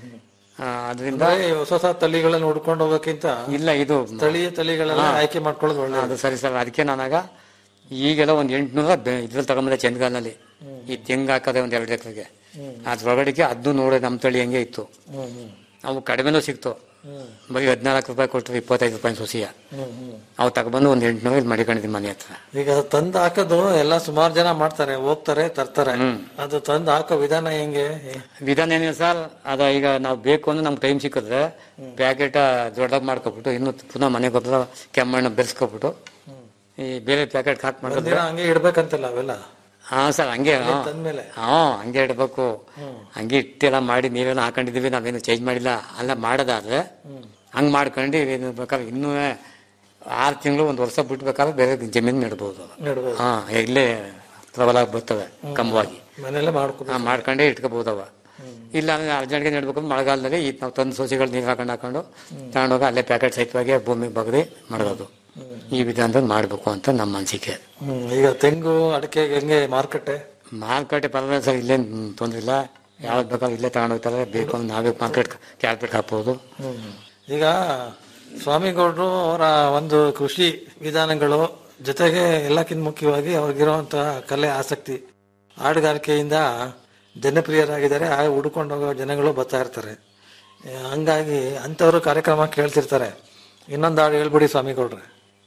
ಆ, ಅದರಿಂದ ಅಂದ್ರೆ ಈ ಹೊಸ ಹೊಸ ತಳಿಗಳನ್ನ ಹುಡ್ಕೊಂಡು ಹೋಗೋಕ್ಕಿಂತ ಇಲ್ಲ ಇದು ಸ್ಥಳೀಯ ತಳಿಗಳೆಲ್ಲ ಆಯ್ಕೆ ಮಾಡ್ಕೊಳ್ಳೋದು ಒಳ್ಳೆ ಅದು ಸರಿ ಸರ್ ಅದಕ್ಕೆ ನಾನಾಗ ಈಗೆಲ್ಲ ಒಂದ್ ಎಂಟ್ನೂರ ಬೆ- ಇದ್ರಲ್ಲಿ ತಗೊಂಬಂದೆ ಚಂದ್ಗಾಲ್ನಲ್ಲಿ ಈ ತೆಂಗು ಹಾಕದೆ ಒಂದ್ ಎರಡು ಎಕರೆಗೆ ಅದ್ರೊಳಗಡೆಗೆ ಅದನ್ನು ನೋಡೋದು ನಮ್ಮ ತಳಿ ಹೆಂಗೆ ಇತ್ತು ಅವು ಕಡಿಮೆನೂ ಸಿಕ್ತು ಬರೀ ಹದಿನಾಲ್ಕು ರೂಪಾಯಿ ಕೊಟ್ಟರು ಇಪ್ಪತ್ತೈದು ರೂಪಾಯಿ ಸೊಸಿಯ ಹ್ಮ್ ಹ್ಮ್ ಅವು ತಗೊಬಂದು ಒಂದ್ ಎಂಟುನೂರು ಇಲ್ಲಿ ಮಡಿಕೊಂಡಿದ್ದೀನಿ ಮನೆ ಹತ್ರ ಈಗ ತಂದು ಹಾಕೋದು ಎಲ್ಲ ಸುಮಾರು ಜನ ಮಾಡ್ತಾರೆ ಹೋಗ್ತಾರೆ ತರ್ತಾರೆ ಅದು ತಂದು ಹಾಕೋ ವಿಧಾನ ಹೆಂಗೆ ವಿಧಾನ ಏನಿಲ್ಲ ಸರ್ ಅದ ಈಗ ನಾವು ಬೇಕು ಅಂದ್ರೆ ನಮ್ಗೆ ಟೈಮ್ ಸಿಕ್ಕಿದ್ರೆ ಪ್ಯಾಕೆಟ್ ದೊಡ್ಡದಾಗಿ ಮಾಡ್ಕೊಬಿಟ್ಟು ಇನ್ನು ಪುನಃ ಮನೆಗೆ ಗೊಬ್ಬರ ಕೆಮ್ಮಣ್ಣು ಬೆರೆಸ್ಕೊಬಿಟ್ಟು ಈ ಬೇರೆ ಪ್ಯಾಕೆಟ್ ಹಾಕಿ ಮಾಡಿದ್ರೆ ಒಂದಿನ ಹಂಗೆ ಇಡ್ಬೇಕಂತಿಲ್ಲ ಅವೆಲ್ಲ ಹಾ ಸರ್ ಹಂಗೆ ಹಾ. ತಂದ್ಮೇಲೆ ಹಾ ಹಂಗೆ ಇಡ್ಬೇಕು ಹಂಗೆ ಇಟ್ಟೆಲ್ಲ ಮಾಡಿ ನೀವೇನೋ ಹಾಕೊಂಡಿದೀವಿ ನಾವೇನು ಚೇಂಜ್ ಮಾಡಿಲ್ಲ ಅಲ್ಲ ಮಾಡೋದಾದ್ರೆ ಹಂಗ್ ಮಾಡ್ಕೊಂಡು ಏನು ಬೇಕಾದ್ರೆ ಇನ್ನೂ ಆರು ತಿಂಗಳು ಒಂದು ವರ್ಷ ಬಿಟ್ಬೇಕಾದ್ರೆ ಬೇರೆ ಜಮೀನು ನೆಡ್ಬೋದು ನೆಡ್ಬೋದು. ಹಾ ಇಲ್ಲೇ ಪ್ರಬಲ ಬರ್ತವೆ ಕಂಬವಾಗಿ ಮನೆಯಲ್ಲೇ ಮಾಡ್ಕೊ ಹಾ ಮಾಡ್ಕೊಂಡೇ ಇಟ್ಕೋಬಹುದವ ಇಲ್ಲ ಅಂದ್ರೆ ಅರ್ಜೆಂಟ್ಗೆ ನೆಡ್ಬೇಕು ಅಂದ್ರೆ ಮಳೆಗಾಲದಲ್ಲಿ ಈ ನಾವು ತಂದು ಸೋಸಿಗಳು ನೀರು ಹಾಕೊಂಡು ಹಾಕೊಂಡು ತಗೊಂಡೋಗಿ ಅಲ್ಲೇ ಪ್ಯಾಕೆಟ್ ಸಹಿತವಾಗಿ ಭೂಮಿಗೆ ಬಗ್ದು ಮಾಡೋದು ಈ ವಿಧಾನದಲ್ಲಿ ಮಾಡಬೇಕು ಅಂತ ನಮ್ಮ ಅನಿಸಿಕೆ ಹ್ಮ್ ಈಗ ತೆಂಗು ಅಡಿಕೆ ಹೆಂಗೆ ಮಾರ್ಕೆಟೆ ಮಾರುಕಟ್ಟೆ ಪರವಾಗಿಲ್ಲ ಸರ್ ಇಲ್ಲೇನು ತೊಂದ್ರೆ ಇಲ್ಲ ಯಾವ್ದು ಬೇಕಾದ್ರೂ ಇಲ್ಲೇ ತಗೊಂಡೋಗ್ತಾರೆ ಬೇಕು ಅಂದ್ರೆ ನಾವೇ ಮಾರ್ಕೆಟ್ ಕ್ಯಾಲ್ಕುಲೇಟ್ ಹಾಕ್ಬೋದು ಈಗ ಸ್ವಾಮಿಗೌಡರು ಅವರ ಒಂದು ಕೃಷಿ ವಿಧಾನಗಳು ಜೊತೆಗೆ ಎಲ್ಲಕ್ಕಿಂತ ಮುಖ್ಯವಾಗಿ ಅವ್ರಿಗಿರುವಂತಹ ಕಲೆ ಆಸಕ್ತಿ ಹಾಡುಗಾರಿಕೆಯಿಂದ ಜನಪ್ರಿಯರಾಗಿದ್ದಾರೆ ಆ ಹುಡ್ಕೊಂಡು ಹೋಗೋ ಜನಗಳು ಬರ್ತಾ ಇರ್ತಾರೆ ಆ, ಹಂಗಾಗಿ ಅಂಥವ್ರು ಕಾರ್ಯಕ್ರಮ ಕೇಳ್ತಿರ್ತಾರೆ ಇನ್ನೊಂದು ಹಾಡು ಹೇಳ್ಬಿಡಿ ಸ್ವಾಮಿಗೌಡ್ರೆ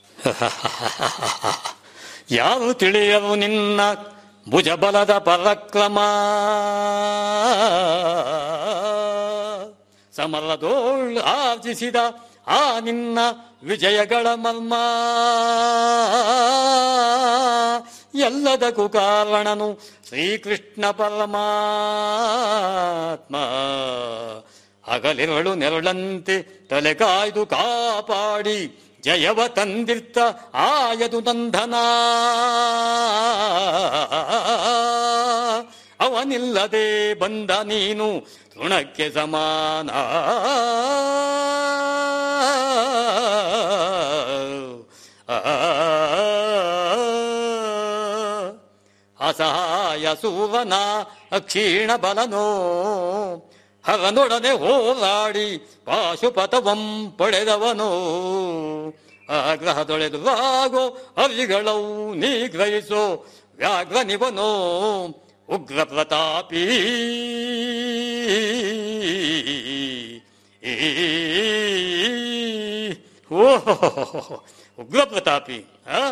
ಯಾರು ತಿಳಿಯರು ನಿನ್ನ ಭುಜಬಲದ ಪರಾಕ್ರಮ ಸಮರದೋಳ್ ಆರ್ಜಿಸಿದ ಆ ನಿನ್ನ ವಿಜಯಗಳ ಮರ್ಮ ಎಲ್ಲದಕ್ಕೂ ಕಾರಣನು ಶ್ರೀಕೃಷ್ಣ ಪರಮಾತ್ಮ ಹಗಲಿರಳು ನೆರಳಂತೆ ತಲೆ ಕಾಯ್ದು ಕಾಪಾಡಿ ಜಯವ ತಂದಿರ್ತ ಆಯದು ನಂದನ ಅವನಿಲ್ಲದೆ ಬಂದ ನೀನು ತೃಣಕ್ಕೆ ಸಮಾನ ಅಸಹಾಯ ಸೂವನ ಅಕ್ಷೀಣ ಬಲನೋ ಹರನೊಡನೆ ಹೋರಾಡಿ ಪಾಶುಪತವಂ ಪಡೆದವನು ಆಗ್ರಹದೊಳೆದುವಾಗೋ ಅರಿಗಳವು ನಿಗ್ರಹಿಸೋ ವ್ಯಾಘ್ರನಿವನೋ ಉಗ್ರ ಪ್ರತಾಪಿ ಓ ಉಗ್ರ ಪ್ರತಾಪಿ ಆ?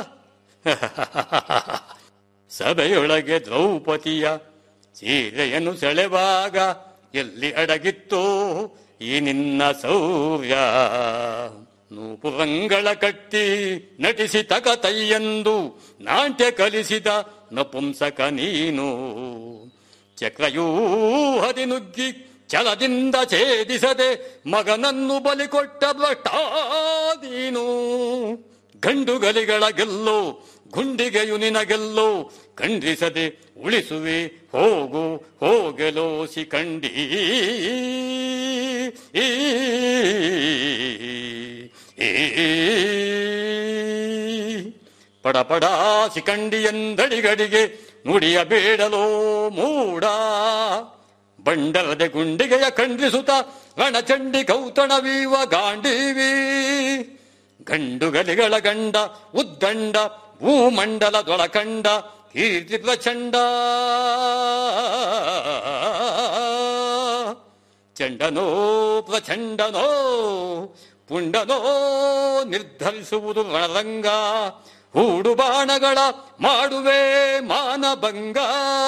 ಸಭೆಯೊಳಗೆ ದ್ರೌಪದಿಯ ಸೀರೆಯನ್ನು ಸೆಳೆವಾಗ ಎಲ್ಲಿ ಅಡಗಿತ್ತು ಈ ನಿನ್ನ ಸೌರ್ಯ ನೂಪುರಂಗಳ ಕಟ್ಟಿ ನಟಿಸಿ ತಗತೈಯೆಂದು ನಾಟ್ಯ ಕಲಿಸಿದ ನಪುಂಸಕ ನೀನು ಚಕ್ರಯೂಹದಿ ನುಗ್ಗಿ ಛಲದಿಂದ ಛೇದಿಸದೆ ಮಗನನ್ನು ಬಲಿಕೊಟ್ಟ ಭ್ರಷ್ಟಾದೀನು ಗಂಡುಗಲಿಗಳ ಗೆಲ್ಲೋ ಗುಂಡಿಗೆಯು ನಿನಗೆಲ್ಲೋ ಖಂಡಿಸದೆ ಉಳಿಸುವೆ ಹೋಗು ಹೋಗೆಲೋಸಿ ಕಂಡಿ ಪಡಪಡ ಸಿಕಂಡಿ ಎಂದಡಿಗಡಿಗೆ ನುಡಿಯ ಬೇಡಲೋ ಮೂಡ ಬಂಡರದ ಗುಂಡಿಗೆಯ ಖಂಡಿಸುತ್ತ ರಣಚಂಡಿ ಕೌತಣವೀವ ಗಾಂಡೀವಿ ಗಂಡುಗಲಿಗಳ ಗಂಡ ಉದ್ದಂಡ ಭೂಮಂಡಲದೊಳಕಂಡ ಕೀರ್ತಿ ಪ್ರಚಂಡ ಚಂಡನೋ ಪ್ರಚಂಡನೋ ಪುಂಡನೋ ನಿರ್ಧರಿಸುವುದು ರಣರಂಗ ಹೂಡು ಬಾಣಗಳ ಮಾಡುವೆ ಮಾನಭಂಗ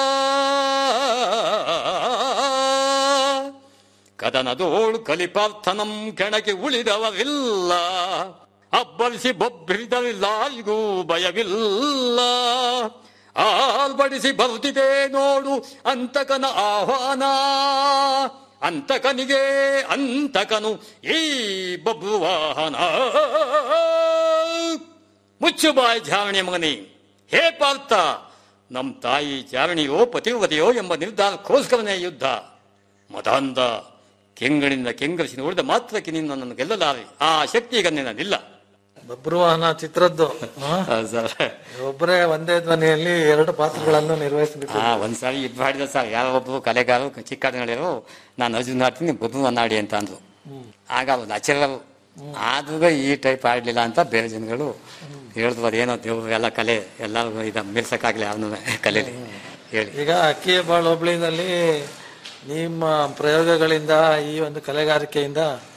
ಕದನದೋಳು ಕಲಿಪಾರ್ಥನಂ ಕೆಣಕಿ ಉಳಿದವರಿಲ್ಲ ಅಬ್ಬರಿಸಿ ಬೊಬ್ಬಿರಿದರಿಲ್ಲ ಯಾರಿಗೂ ಭಯವಿಲ್ಲ ಆಲ್ಬಡಿಸಿ ಬರ್ತಿದೆ ನೋಡು ಅಂತಕನ ಆಹ್ವಾನ ಅಂತಕನಿಗೆ ಅಂತಕನು ಈ ಬಬ್ರು ವಾಹನ ಮುಚ್ಚು ಬಾಯಿ ಚಾರಣಿ ಮಗನಿ ಹೇ ಪಾರ್ಥ ನಮ್ ತಾಯಿ ಚಾರಣಿಯೋ ಪತಿವತಿಯೋ ಎಂಬ ನಿರ್ಧಾರಕ್ಕೋಸ್ಕರನೇ ಯುದ್ಧ ಮದಾಂಧ ಕೆಂಗಳಿಂದ ಕೆಂಗರಿಸಿ ನೋಡಿದ ಮಾತ್ರಕ್ಕೆ ನೀನು ನನ್ನನ್ನು ಗೆಲ್ಲಲಾರೆ ಆ ಶಕ್ತಿ ಈಗ ನಿನ್ನಲ್ಲಿಲ್ಲ ಬಬ್ರುವಾಹನ ಚಿತ್ರದ್ದು ಆ? ಒಬ್ಬರೇ ಒಂದೇ ಧ್ವನಿಯಲ್ಲಿ ಎರಡು ಪಾತ್ರಗಳನ್ನು ನಿರ್ವಹಿಸಬೇಕು ಹಾ ಒಂದ್ಸಾರಿ ಇದು ಮಾಡಿದ ಸರ್ ಯಾರೋ ಒಬ್ರು ಕಲೆಗಾರರು ಚಿಕ್ಕಡಗಳಿರು ನಾನು ಅರ್ಜುನ್ ಆಡ್ತೀನಿ ಒಬ್ಬರು ಅನ್ನಾಡಿ ಅಂತ ಅಂದ್ರು ಆಗ ಒಂದು ಅಚರರು ಆದ್ರೂ ಈ ಟೈಪ್ ಆಡ್ಲಿಲ್ಲ ಅಂತ ಬೇರೆ ಜನಗಳು ಹೇಳಿದ್ರು ಅದೇನೋ ದೇವ್ರು ಎಲ್ಲ ಕಲೆ ಎಲ್ಲರಿಗೂ ಇದ ಮೀರ್ಸಕ್ಕಾಗ್ಲಿ ಅವನು ಕಲೆಲಿ ಹೇಳಿ ಈಗ ಅಕ್ಕಿಯಬಾಳ್ ಹೋಬಳಿನಲ್ಲಿ ನಿಮ್ಮ ಪ್ರಯೋಗಗಳಿಂದ ಈ ಒಂದು ಕಲೆಗಾರಿಕೆಯಿಂದ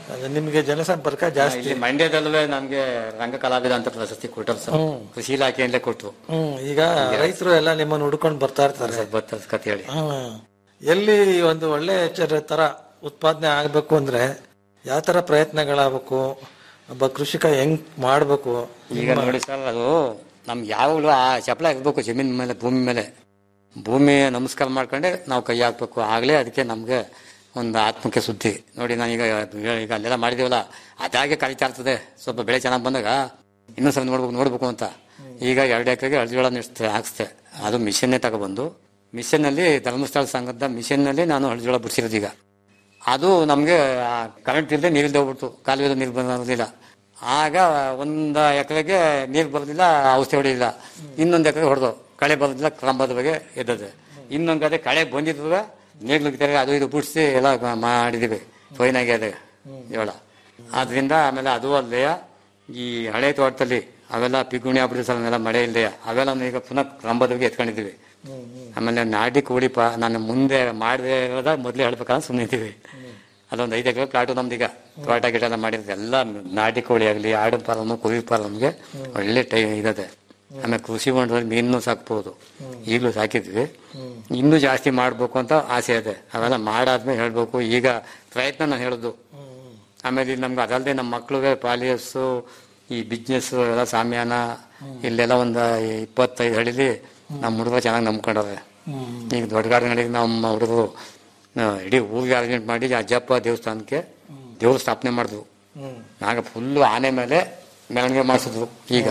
ಅದು ನಿಮ್ಗೆ ಜನಸಂಪರ್ಕ ಜಾಸ್ತಿ ಇಲ್ಲಿ ಮಂಡ್ಯದಲ್ಲೂ ನಮ್ಗೆ ರಂಗ ಕಲಾವಿದ ಅಂತ ಪ್ರಶಸ್ತಿ ಕೊಟ್ಟರು ಸರ್ ಕೃಷಿ ಇಲಾಖೆಯಲ್ಲೇ ಕೊಟ್ರು ಹ್ಮ್ ಈಗ ರೈತರು ಎಲ್ಲ ನಿಮ್ಮನ್ನು ಹುಡ್ಕೊಂಡು ಬರ್ತಾ ಇರ್ತಾರೆ ಬರ್ತದ ಕತೆ ಹೇಳಿ ಹ್ಮ್. ಎಲ್ಲಿ ಒಂದು ಒಳ್ಳೆ ಚರ- ತರ ಉತ್ಪಾದನೆ ಆಗ್ಬೇಕು ಅಂದ್ರೆ ಯಾವ ತರ ಪ್ರಯತ್ನಗಳಾಗಬೇಕು ಒಬ್ಬ ಕೃಷಿಕ ಹೆಂಗ್ ಮಾಡ್ಬೇಕು ಈಗ ನೋಡಿ ಸರ್ ಅದು ನಮ್ಗೆ ಯಾವಾಗಲೂ ಆ ಚಪಲ ಇರ್ಬೇಕು ಜಮೀನ್ ಮೇಲೆ ಭೂಮಿ ಮೇಲೆ ಭೂಮಿ ನಮಸ್ಕಾರ ಮಾಡ್ಕೊಂಡೆ ನಾವು ಕೈ ಹಾಕ್ಬೇಕು ಆಗ್ಲೇ ಅದಕ್ಕೆ ನಮ್ಗೆ ಒಂದು ಆತ್ಮಕ್ಕೆ ಸುದ್ದಿ ನೋಡಿ ನಾನೀಗ ಈಗ ಅಲ್ಲೆಲ್ಲ ಮಾಡಿದೀವಲ್ಲ ಅದಾಗೆ ಕಲಿತಾ ಇರ್ತದೆ ಸ್ವಲ್ಪ ಬೆಳೆ ಚೆನ್ನಾಗಿ ಬಂದಾಗ ಇನ್ನೂ ಸ್ವಲ್ಪ ನೋಡ್ಬೇಕು ನೋಡ್ಬೇಕು ಅಂತ ಈಗ ಎರಡು ಎಕರೆಗೆ ಅಳಜೋಳ ನೆಡ್ಸ್ತೆ ಹಾಕ್ಸ್ತೆ ಅದು ಮಿಷನ್ನೇ ತಗೊಬಂದು ಮಿಷನ್ನಲ್ಲಿ ಧರ್ಮಸ್ಥಳ ಸಂಘದ ಮಿಷನ್ನಲ್ಲಿ ನಾನು ಹಳಜೋಳ ಬಿಡಿಸಿರೋದು ಈಗ ಅದು ನಮಗೆ ಕರೆಂಟ್ ಇಲ್ಲದೆ ನೀರಿಲ್ದೆ ಹೋಗ್ಬಿಡ್ತು ಕಾಲುವೆ ನೀರು ಬರೋದಿಲ್ಲ ಆಗ ಒಂದು ಎಕರೆಗೆ ನೀರು ಬರೋದಿಲ್ಲ ಔಷಧಿ ಹೊಡೆಯಿಲ್ಲ ಇನ್ನೊಂದು ಎಕರೆ ಹೊಡೆದು ಕಳೆ ಬರೋದಿಲ್ಲ ಕಂಬದ ಬಗ್ಗೆ ಎದ್ದದೆ ಇನ್ನೊಂದು ಕಡೆ ಕಳೆ ಬಂದಿರ್ತದೆ ನೀರ್ಲಿಕ್ಕೆ ಅದು ಇದು ಬಿಡಿಸಿ ಎಲ್ಲ ಮಾಡಿದೀವಿ ಫೈನಾಗಿ ಅದೇ ಜೋಳ ಆದ್ರಿಂದ ಆಮೇಲೆ ಅದು ಅಲ್ಲದೆ ಈ ಹಳೆ ತೋಟದಲ್ಲಿ ಅವೆಲ್ಲ ಪಿಗುಣಿ ಆಗ್ಬಿಟ್ಟು ಸಲ ಎಲ್ಲ ಮಳೆ ಇಲ್ಲದೆ ಅವೆಲ್ಲ ಈಗ ಪುನಃ ಕಂಬದವಾಗಿ ಎತ್ಕೊಂಡಿದ್ದೀವಿ ಆಮೇಲೆ ನಾಟಿ ಕೋಳಿ ಪ ನಾನು ಮುಂದೆ ಮಾಡದೆ ಇರೋದ ಮೊದಲೇ ಹೇಳ್ಬೇಕಂದ್ರೆ ಸುಮ್ಮನೆ ಇದ್ದೀವಿ ಅದೊಂದು ಐದು ಎಕರೆ ಪ್ಲಾಟು ನಮ್ದೀಗ ತೋಟ ಗಿಟ ಎಲ್ಲ ಮಾಡಿರೋದು ಎಲ್ಲ ನಾಟಿ ಕೋಳಿ ಆಗಲಿ ಆಡು ಫಾರಮ್ ಕುರಿ ಫಾರಮ್ಗೆ ಒಳ್ಳೆ ಟೈ ಇದದೆ ಆಮೇಲೆ ಕೃಷಿ ಹೊಂಡದಲ್ಲಿ ಮೀನು ಸಾಕ್ಬೋದು ಈಗಲೂ ಸಾಕಿದ್ವಿ ಇನ್ನೂ ಜಾಸ್ತಿ ಮಾಡ್ಬೇಕು ಅಂತ ಆಸೆ ಇದೆ ಅವೆಲ್ಲ ಮಾಡಾದ್ಮೇಲೆ ಹೇಳ್ಬೇಕು ಈಗ ಪ್ರಯತ್ನ ನಾನು ಹೇಳೋದು ಆಮೇಲೆ ಇಲ್ಲಿ ನಮ್ಗೆ ಅದಲ್ಲದೆ ನಮ್ಮ ಮಕ್ಳಿಗೆ ಪಾಲಿಯಸ್ಸು ಈ ಬಿಸ್ನೆಸ್ ಎಲ್ಲ ಸಾಮ್ಯಾನ ಇಲ್ಲೆಲ್ಲ ಒಂದು ಇಪ್ಪತ್ತೈದು ಹಳ್ಳಿಲಿ ನಮ್ಮ ಹುಡುಗರು ಚೆನ್ನಾಗಿ ನಂಬ್ಕೊಂಡವ್ರೆ ಈಗ ದೊಡ್ಡ ಗಾಡಿಗಳಿಗೆ ನಮ್ಮ ಹುಡುಗರು ಇಡೀ ಊರಿಗೆ ಅರೇಂಜ್ ಮಾಡಿ ಅಜ್ಜಪ್ಪ ದೇವಸ್ಥಾನಕ್ಕೆ ದೇವ್ರ ಸ್ಥಾಪನೆ ಮಾಡಿದ್ವು ಆಗ ಫುಲ್ಲು ಆನೆ ಮೇಲೆ ಮೆರವಣಿಗೆ ಮಾಡಿಸಿದ್ರು ಈಗ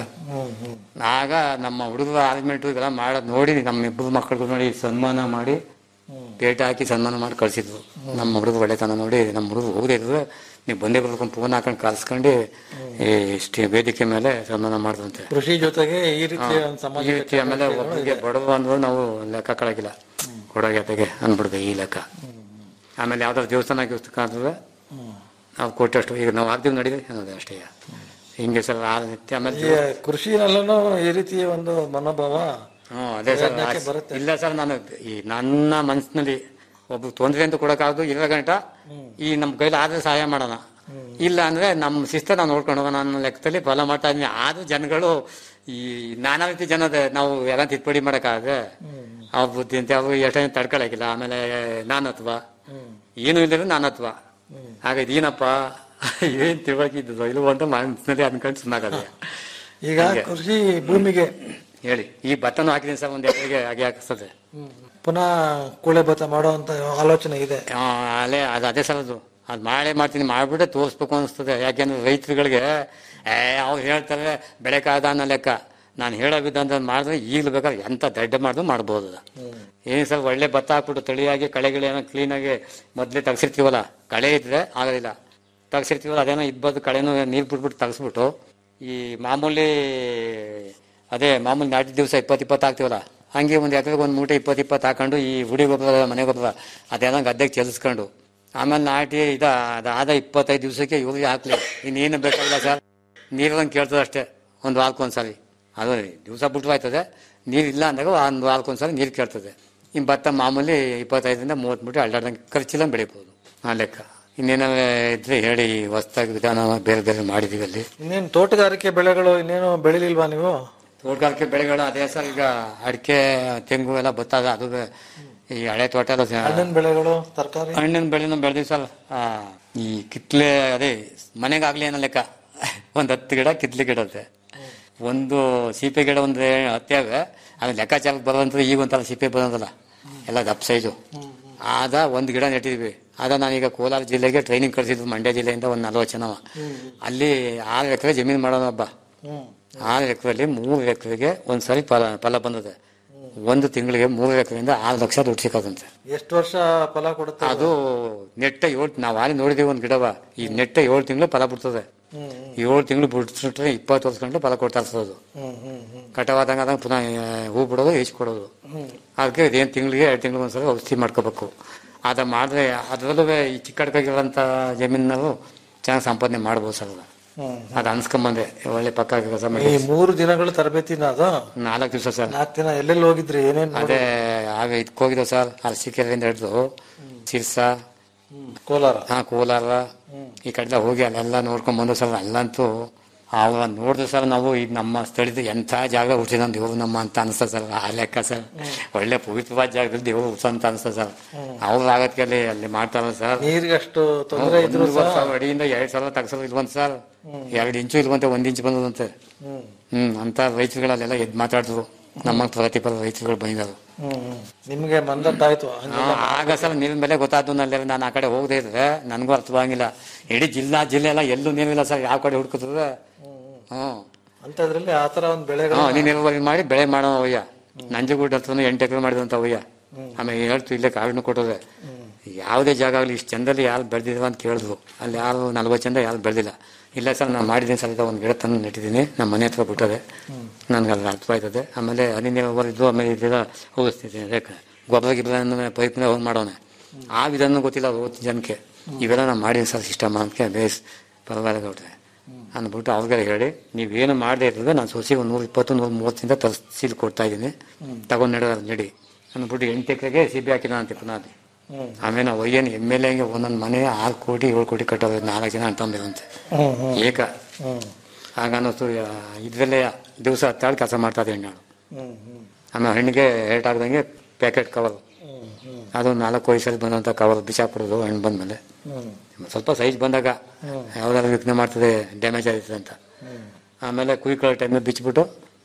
ಆಗ ನಮ್ಮ ಹುಡುಗರ ಅರೇಂಜ್ಮೆಂಟ್ ಇದೆಲ್ಲ ಮಾಡೋದು ನೋಡಿ ನಮ್ಮ ಇಬ್ಬರು ಮಕ್ಕಳಿಗೂ ನೋಡಿ ಸನ್ಮಾನ ಮಾಡಿ ಪೇಟೆ ಹಾಕಿ ಸನ್ಮಾನ ಮಾಡಿ ಕಳ್ಸಿದ್ರು ನಮ್ಮ ಹುಡುಗ ಒಳ್ಳೆತನ ನೋಡಿ ನಮ್ಮ ಹುಡುಗರು ಹೋಗದೆ ಇದ್ರೆ ನೀವು ಬಂದೇ ಬರ್ಕೊಂಡು ಫೋನ್ ಹಾಕೊಂಡು ಕಳ್ಸ್ಕೊಂಡು ಇಷ್ಟು ವೇದಿಕೆ ಮೇಲೆ ಸನ್ಮಾನ ಮಾಡಿದ್ರಂತೆ ಕೃಷಿ ಜೊತೆಗೆ ಈ ರೀತಿ ಒಂದು ಈ ಸಮಾಜ ರೀತಿ ಆಮೇಲೆ ಒಬ್ಬರಿಗೆ ಬಡವ ಅಂದ್ರು ನಾವು ಲೆಕ್ಕ ಕಳಗಿಲ್ಲ ಕೊಡೋಗೆತೆಗೆ ಅಂದ್ಬಿಡ್ಬೇಕು ಈ ಲೆಕ್ಕ ಆಮೇಲೆ ಯಾವ್ದಾದ್ರು ದೇವಸ್ಥಾನ ಗಿವಸ್ಥಾನ ಅಂದ್ರೆ ನಾವು ಕೊಟ್ಟಷ್ಟು ಈಗ ನಾವು ಆಗ್ತೀವಿ ನಡೀರಿ ಅನ್ನೋದು ಅಷ್ಟೇ ಹಿಂಗೆ ಸರ್ ಆ ರೀತಿ ಆಮೇಲೆ ಈ ಕೃಷಿನಲ್ಲೂ ಈ ರೀತಿ ಒಂದು ಮನೋಭಾವ ಹ್ಮ್ ಅದೇ ಸರ್ ಪ್ರಯತ್ನಕ್ಕೆ ಆಸ್- ಬರುತ್ತೆ. ಇಲ್ಲ ಸರ್ ನಾನು ಈ ನನ್ನ ಮನಸ್ಸಿನಲ್ಲಿ ಒಬ್ಬ ತೊಂದರೆ ಅಂತ ಕೊಡಕ್ಕಾಗದು ಇರೋ ಗಂಟ ಈ ನಮ್ಮ ಕೈಲಿ ಆದ್ರೆ ಸಹಾಯ ಮಾಡೋಣ ಇಲ್ಲ ಅಂದ್ರೆ ನಮ್ಮ ಶಿಸ್ತ ನಾವು ನೋಡ್ಕೊಂಡು ಹೋಗೋಣ ಅನ್ನೋ ಲೆಕ್ಕದಲ್ಲಿ ಫಲ ಮಾಡ್ತಾ ಇದೀನಿ ಆದ್ರೂ ಜನಗಳು ಈ ನಾನಾ ರೀತಿ ಜನದ ನಾವು ಎಲ್ಲ ತಿದ್ದುಪಡಿ ಮಾಡಕ್ಕಾಗದೆ ಅವ್ರ ಬುದ್ಧಿ ಅಂತ ಅವು ಎಷ್ಟೇ ತಡ್ಕೊಳಕಿಲ್ಲ ಆಮೇಲೆ ನಾನತ್ವ ಏನು ಇಲ್ಲದ್ರೆ ನಾನತ್ವ ಆಗ ಇದೇನಪ್ಪ ಏನ್ ತಿಳ್ಬೇಕಿದ್ದು ಇಲ್ವ ಅಂತ ಮನಸ್ಸಿನಲ್ಲಿ ಅನ್ಕೊಂಡು ಸುಮ್ಮನಾಗದೆ ಈಗ ಹಂಗೆ. ಕೃಷಿ ಭೂಮಿಗೆ ಹೇಳಿ ಈ ಭತ್ತನೂ ಹಾಕಿದೀನಿ ಸರ್ ಒಂದ್ ಎಕರೆಗೆ ಹಾಗೆ ಹಾಕಿಸ್ತದೆ ಪುನಃ ಕೂಳೆ ಭತ್ತ ಮಾಡುವಂತ ಆಲೋಚನೆ ಇದೆ ಆ, ಅಲ್ಲೇ ಅದು ಅದೇ ಸರ್ ಅದು ಅದು ಮಾಡೇ ಮಾಡ್ತೀನಿ ಮಾಡ್ಬಿಟ್ಟೆ ತೋರಿಸ್ಬೇಕು ಅನಿಸ್ತದೆ ಯಾಕೆಂದ್ರೆ ರೈತರುಗಳಿಗೆ ಏ ಅವ್ರು ಹೇಳ್ತಾರೆ ಬೆಳೆ ಕಾಯ್ದ ಅನ್ನೋ ಲೆಕ್ಕ ನಾನು ಹೇಳೋ ವಿಧಾನ ಮಾಡಿದ್ರೆ ಈಗಲೂ ಬೇಕಾದ್ರೆ ಎಂತ ದಡ್ಡ ಮಾಡಿದ್ರು ಮಾಡ್ಬೋದು ಅದು. ಏನ್ ಸರ್ ಒಳ್ಳೆ ಭತ್ತ ಹಾಕ್ಬಿಟ್ಟು ತಳಿಯಾಗಿ ಕಳೆಗಳೇನೋ ಕ್ಲೀನಾಗಿ ಮೊದಲೇ ತೆಗ್ಸಿರ್ತೀವಲ್ಲ ಕಳೆ ಇದ್ರೆ ಆಗೋದಿಲ್ಲ ತೆಗ್ಸಿರ್ತೀವಲ್ಲ ಅದೇನೋ ಇಬ್ಬದು ಕಳೆನೂ ನೀರು ಬಿಟ್ಬಿಟ್ಟು ತೆಗ್ಸ್ಬಿಟ್ಟು ಈ ಮಾಮೂಲಿ ಅದೇ ಮಾಮೂಲಿ ನಾಟಿ ದಿವಸ ಇಪ್ಪತ್ತು ಇಪ್ಪತ್ತು ಹಾಕ್ತೀವಲ್ಲ ಹಂಗೆ ಒಂದು ಎಕರೆಗೆ ಒಂದು ಮೂಟೆ ಇಪ್ಪತ್ತು ಇಪ್ಪತ್ತು ಹಾಕೊಂಡು ಈ ಹುಡಿ ಗೊಬ್ಬರ ಮನೆ ಗೊಬ್ಬರ ಅದೇನೋ ಗದ್ದೆಗೆ ಚೆಲ್ಲಿಸ್ಕೊಂಡು ಆಮೇಲೆ ನಾಟಿ ಇದ ಅದಾದ ಇಪ್ಪತ್ತೈದು ದಿವಸಕ್ಕೆ ಇವ್ರಿಗೆ ಹಾಕ್ಲಿ ಇನ್ನೇನು ಬೇಕಾಗಿಲ್ಲ ಸರ್ ನೀರಂಗೆ ಕೇಳ್ತದೆ ಅಷ್ಟೇ ಒಂದು ವಾರಕ್ಕೊಂದ್ಸಲಿ ಅದು ದಿವಸ ಬಿಟ್ಟು ಆಯ್ತದೆ ನೀರು ಇಲ್ಲ ಅಂದಾಗ ಒಂದು ವಾರಕ್ಕೊಂದ್ಸಲಿ ನೀರು ಕೇಳ್ತದೆ ಇನ್ನು ಭತ್ತ ಮಾಮೂಲಿ ಇಪ್ಪತ್ತೈದರಿಂದ ಮೂವತ್ತು ಮೂಟೆ ಅಲ್ಲಾಡ್ದಂಗೆ ಖರ್ಚಿಲ್ಲ ಬೆಳಿಬೋದು ಆ ಲೆಕ್ಕ ಇನ್ನೇನಾದ್ರು ಇದ್ರೆ ಹೇಳಿ ಹೊಸ್ದಾಗಿ ವಿಧಾನ ಬೇರೆ ಬೇರೆ ಮಾಡಿದೀವಿ ಅಲ್ಲಿ ಇನ್ನೇನು ತೋಟಗಾರಿಕೆ ಬೆಳೆಗಳು ಇನ್ನೇನು ಬೆಳಿಲಿಲ್ವಾ ನೀವು ತೋಟಗಾರಿಕೆ ಬೆಳೆಗಳು ಅದೇ ಸರ್ ಈಗ ಅಡಿಕೆ ತೆಂಗು ಎಲ್ಲ ಬತ್ತಾಗ ಅದು ಈ ಹಳೆ ತೋಟ ಎಲ್ಲ ಸ- ಹಣ್ಣಿನ ಬೆಳೆಗಳು ತರಕಾರಿ ಹಣ್ಣಿನ ಬೆಳೆನ ಬೆಳೆದಿವಿ ಸರ್ ಆ, ಈ ಕಿತ್ಲೆ ಅದೇ ಮನೆಗಾಗ್ಲಿ ಅನ್ನೋ ಲೆಕ್ಕ ಒಂದ್ ಹತ್ತು ಗಿಡ ಕಿತ್ಲೆ ಗಿಡ ಅಂತೆ ಒಂದು ಸೀಪೆ ಗಿಡ ಒಂದು ಹತ್ಯಾವೆ ಅದು ಲೆಕ್ಕಾಚಾರಕ್ಕೆ ಬರೋದಂತ ಈಗ ಒಂಥರ ಸೀಪೆ ಬರೋದಲ್ಲ ಎಲ್ಲ ದಪ್ಪ ಸೈಜು ಆದ ಒಂದು ಗಿಡ ನೆಟ್ಟಿದ್ವಿ ಆದ ನಾನೀಗ ಕೋಲಾರ ಜಿಲ್ಲೆಗೆ ಟ್ರೈನಿಂಗ್ ಕಳಿಸಿದ್ವಿ ಮಂಡ್ಯ ಜಿಲ್ಲೆಯಿಂದ ಒಂದು ನಲ್ವತ್ತು ಜನ ಅಲ್ಲಿ ಆರು ಎಕರೆ ಜಮೀನು ಮಾಡೋಣ ಒಬ್ಬ ಆರು ಎಕರೆಯಲ್ಲಿ ಮೂರು ಎಕರೆಗೆ ಒಂದ್ಸರಿ ಫಲ ಫಲ ಬಂದದೆ ಒಂದು ತಿಂಗಳಿಗೆ ಮೂರು ಎಕರೆಯಿಂದ ಆರು ಲಕ್ಷ ದುಡ್ಡು ಸಿಕ್ಕದಂತೆ ಎಷ್ಟು ವರ್ಷ ಫಲ ಕೊಡುತ್ತೆ ಅದು ನೆಟ್ಟ ಏಳು ನಾವು ಆಲಿ ನೋಡಿದೀವಿ ಒಂದು ಗಿಡವ ಈ ನೆಟ್ಟ ಏಳು ತಿಂಗಳು ಫಲ ಬಿಡ್ತದೆ ಏಳು ತಿಂಗಳು ಬಿಡ್ಬಿಟ್ರೆ ಇಪ್ಪತ್ತು ವರ್ಷ ಗಂಟೆ ಫಲ ಕೊಡ್ತಾ ಇರ್ತದೆ ಅದು ಹ್ಮ್ ಹ್ಮ್ ಹ್ಮ್ ಕಟವಾದಂಗ ಅದಂಗ ಪುನಃ ಆ, ಹೂ ಬಿಡೋದು ಈಚ್ ಕೊಡೋದು ಅದಕ್ಕೆ ಇದೇನು ತಿಂಗಳಿಗೆ ಎರಡು ತಿಂಗಳಿಗೆ ಒಂದ್ಸಲ ಔಷಧಿ ಮಾಡ್ಕೋಬೇಕು ಅದ ಮಾಡಿದ್ರೆ ಅದರಲ್ಲೂ ಈ ಚಿಕ್ಕಡ್ಕಾಗಿರೋಂಥ ಜಮೀನಲ್ಲಿ ಚೆನ್ನಾಗಿ ಸಂಪಾದನೆ ಮಾಡ್ಬೋದು ಸರ್ ಅದು. ಹ್ಮ್ ಅದು ಅನ್ಸ್ಕೊಂಬಂದೆ ಒಳ್ಳೆ ಪಕ್ಕ ಕೆಲಸ ಈ ಮಾಡಿ ಮೂರು ದಿನಗಳ ತರಬೇತಿನ ಅದು ನಾಲ್ಕು ದಿವಸ ಸರ್ ನಾಲ್ಕು ದಿನ ಎಲ್ಲೆಲ್ಲಿ ಹೋಗಿದ್ರಿ ಏನೇನ್ ಅದೇ ಆಗ ಇದಕ್ಕೆ ಹೋಗಿದ್ದೆವು ಸರ್ ಅರಸೀಕೆರೆಯಿಂದ ಹಿಡಿದು ಸಿರ್ಸ ಕೋಲಾರ ಹಾ ಕೋಲಾರ ಈ ಕಡೆ ಹೋಗಿ ಅಲ್ಲೆಲ್ಲ ನೋಡ್ಕೊಂಡ್ ಬಂದು ಸರ್ ಅಲ್ಲಂತೂ ಅವ ನೋಡಿದ್ರೆ ಸರ್ ನಾವು ಈಗ ನಮ್ಮ ಸ್ಥಳದ ಎಂಥ ಜಾಗ ಹುಟ್ಟಿದ ದೇವ್ರು ನಮ್ಮ ಅಂತ ಅನಿಸ್ತದೆ ಸರ್ ಆ ಲೆಕ್ಕ ಸರ್ ಒಳ್ಳೆ ಪವಿತ್ರವಾದ ಜಾಗದಲ್ಲಿ ದೇವ್ರು ಹುಟ್ಸ ಅಂತ ಅನಿಸ್ತದೆ ಸರ್ ಅವ್ರ ಆಗತ್ಕೆ ಅಲ್ಲಿ ಅಲ್ಲಿ ಮಾಡ್ತಾರ ಸರ್ ನೀರಿಗೆ ಅಷ್ಟು ತೊಂದರೆ ಇದ್ರು ಒಂದು ಸಹ ವರ್ಷ ಅಡಿಯಿಂದ ಎರಡ್ ಸಾವಿರ ತಗ್ಸೋದು ಇಲ್ವಂತ ಸರ್ ಎರಡು ಇಂಚು ಇಲ್ವಂತೆ ಒಂದ್ ಇಂಚು ಬಂದದಂತೆ ಹ್ಮ್ ಹ್ಮ್ ಅಂತ ರೈತರುಗಳಲ್ಲೆಲ್ಲ ಎದ್ ಮಾತಾಡಿದ್ರು ನಮ್ಮ ಪ್ರಗತಿಪರ ರೈತರುಗಳು ಬಂದಿದ್ದಾರೆ ಹ್ಮ್ ಹ್ಮ್. ನಿಮ್ಗೆ ಮಂದಟ್ಟಾಯ್ತು ಹಂಗೆಲ್ಲ ಆ, ಆಗ ಸರ್ ನೀರಿನ ಮೇಲೆ ಗೊತ್ತಾದ್ದು ನಲ್ಲೆಲ್ಲ ನಾನು ಆ ಕಡೆ ಹೋಗದೆ ಇದ್ರೆ ನನಗೂ ಅರ್ಥವಾಗಿಲ್ಲ ಇಡೀ ಜಿಲ್ಲಾ ಜಿಲ್ಲೆ ಎಲ್ಲ ಎಲ್ಲೂ ನೀರಿಲ್ಲ ಸರ್ ಯಾವ ಕಡೆ ಹುಡುಕಿದ್ರೆ ಹ್ಮ್ ಅಂತದ್ರಲ್ಲಿ ಆತರ ಒಂದ್ ಬೆಳೆಗಳು ಹ್ಮ್ ನೀನ್ ನಿರ್ವಹಣೆ ಮಾಡಿ ಬೆಳೆ ಮಾಡೋಣ ಅವಯ್ಯ ನಂಜನಗೂಡ ಹತ್ರ ಎಂಟು ಎಕರೆ ಮಾಡಿದಂತ ಅವಯ್ಯ ಆಮೇಲೆ ಹೇಳ್ತು ಇಲ್ಲೇ ಕಾರಣ ಕೊಟ್ಟದೆ ಯಾವುದೇ ಜಾಗ ಆಗಲಿ ಇಷ್ಟು ಚಂದಲ್ಲಿ ಯಾರು ಬೆಳೆದಿದ್ವ ಅಂತ ಕೇಳಿದ್ರು ಅಲ್ಲಿ ಯಾರು ನಲ್ವತ್ತು ಚಂದ ಯಾರು ಬೆಳೆದಿಲ್ಲ ಇಲ್ಲ ಸರ್ ನಾನು ಮಾಡಿದ್ದೀನಿ ಸರ್ ಒಂದು ಗಿಡ ತಂದು ನೆಟ್ಟಿದ್ದೀನಿ ನಮ್ಮ ಮನೆ ಹತ್ರ ಬಿಟ್ಟದೆ ನನ್ಗೆ ಅಲ್ಲಿ ಅರ್ಥ ಆಯ್ತದೆ ಆಮೇಲೆ ಹನಿ ನೀರಾವರಿ ಇದ್ದು ಆಮೇಲೆ ಇದೆಲ್ಲ ಹೋಗಿಸ್ತಿದ್ದೀನಿ ರೇಖೆ ಗೊಬ್ಬರ ಗಿಬ್ಬರ ಪೈಪ್ನ ಹೋಗಿ ಮಾಡೋಣ ಆ ವಿಧಾನ ಗೊತ್ತಿಲ್ಲ ಅವತ್ತು ಜನಕ್ಕೆ ಇವೆಲ್ಲ ನಾನು ಮಾಡಿದ್ದೀನಿ ಸರ್ ಸಿಸ್ಟಮ್ ಅಂತ ಬೇಸ್ ಪರವಾಗಿಲ್ಲ ಗೌಡ್ರೆ ಅಂದ್ಬಿಟ್ಟು ಅವ್ರಿಗೆ ಹೇಳಿ ನೀವೇನು ಮಾಡದೇ ಇರ್ತದೆ ನಾನು ಸೊಸೆಗೆ ಒಂದು ನೂರ ಇಪ್ಪತ್ತು ನೂರ ಮೂವತ್ತಿಂದ ತರಿಸಿ ಕೊಡ್ತಾ ಇದ್ದೀನಿ ತಗೊಂಡು ನಡೆ ನಡಿ ಅಂದ್ಬಿಟ್ಟು ಎಂಟು ಎಕರೆಗೆ ಸಿ ಬಿ ಹಾಕಿದ ಅಂತ ಪುನಃ ಅದು. ಆಮೇಲೆ ನಾವು ಏನು ಎಮ್ ಎಲ್ ಎಗೆ ಒಂದೊಂದು ಮನೆ ಆರು ಕೋಟಿ ಏಳು ಕೋಟಿ ಕಟ್ಟೋದು ನಾಲ್ಕು ಜನ ಅಂತಂದಿರಂತೆ ಹ್ಮ್ ಹ್ಮ್ ಏಕ ಹ್ಮ್ ಆಗ ಅನ್ನಿಸ್ತು ಇದರಲ್ಲೇ ದಿವಸ ಹತ್ತಾಳು ಕೆಲಸ ಮಾಡ್ತಾ ಇದ್ದೆ ಹೆಣ್ಣಾಳು ಹ್ಮ್ ಹ್ಮ್ ಆಮೇಲೆ ಹಣ್ಣಿಗೆ ರೇಟ್ ಆಗ್ದಂಗೆ ಪ್ಯಾಕೆಟ್ ಕವರ್ ಅದು ನಾಲ್ಕು ವಯಸ್ಸಲ್ಲಿ ಬಂದಂಥ ಕವರ್ ಬಿಸಾಕ್ಬಿಡೋದು ಹಣ್ಣು ಬಂದ್ಮೇಲೆ ಹ್ಮ್ ಸ್ವಲ್ಪ ಸೈಜ್ ಬಂದಾಗ ಯಾವ್ದಾದ್ರು ವಿಘ್ನ ಮಾಡ್ತದೆ ಡ್ಯಾಮೇಜ್ ಆಗುತ್ತೆ ಅಂತ ಆಮೇಲೆ ಕುಯ್ಕೊಳ್ಳೋ ಟೈಮಲ್ಲಿ ಬಿಚ್ಚಿಬಿಟ್ಟು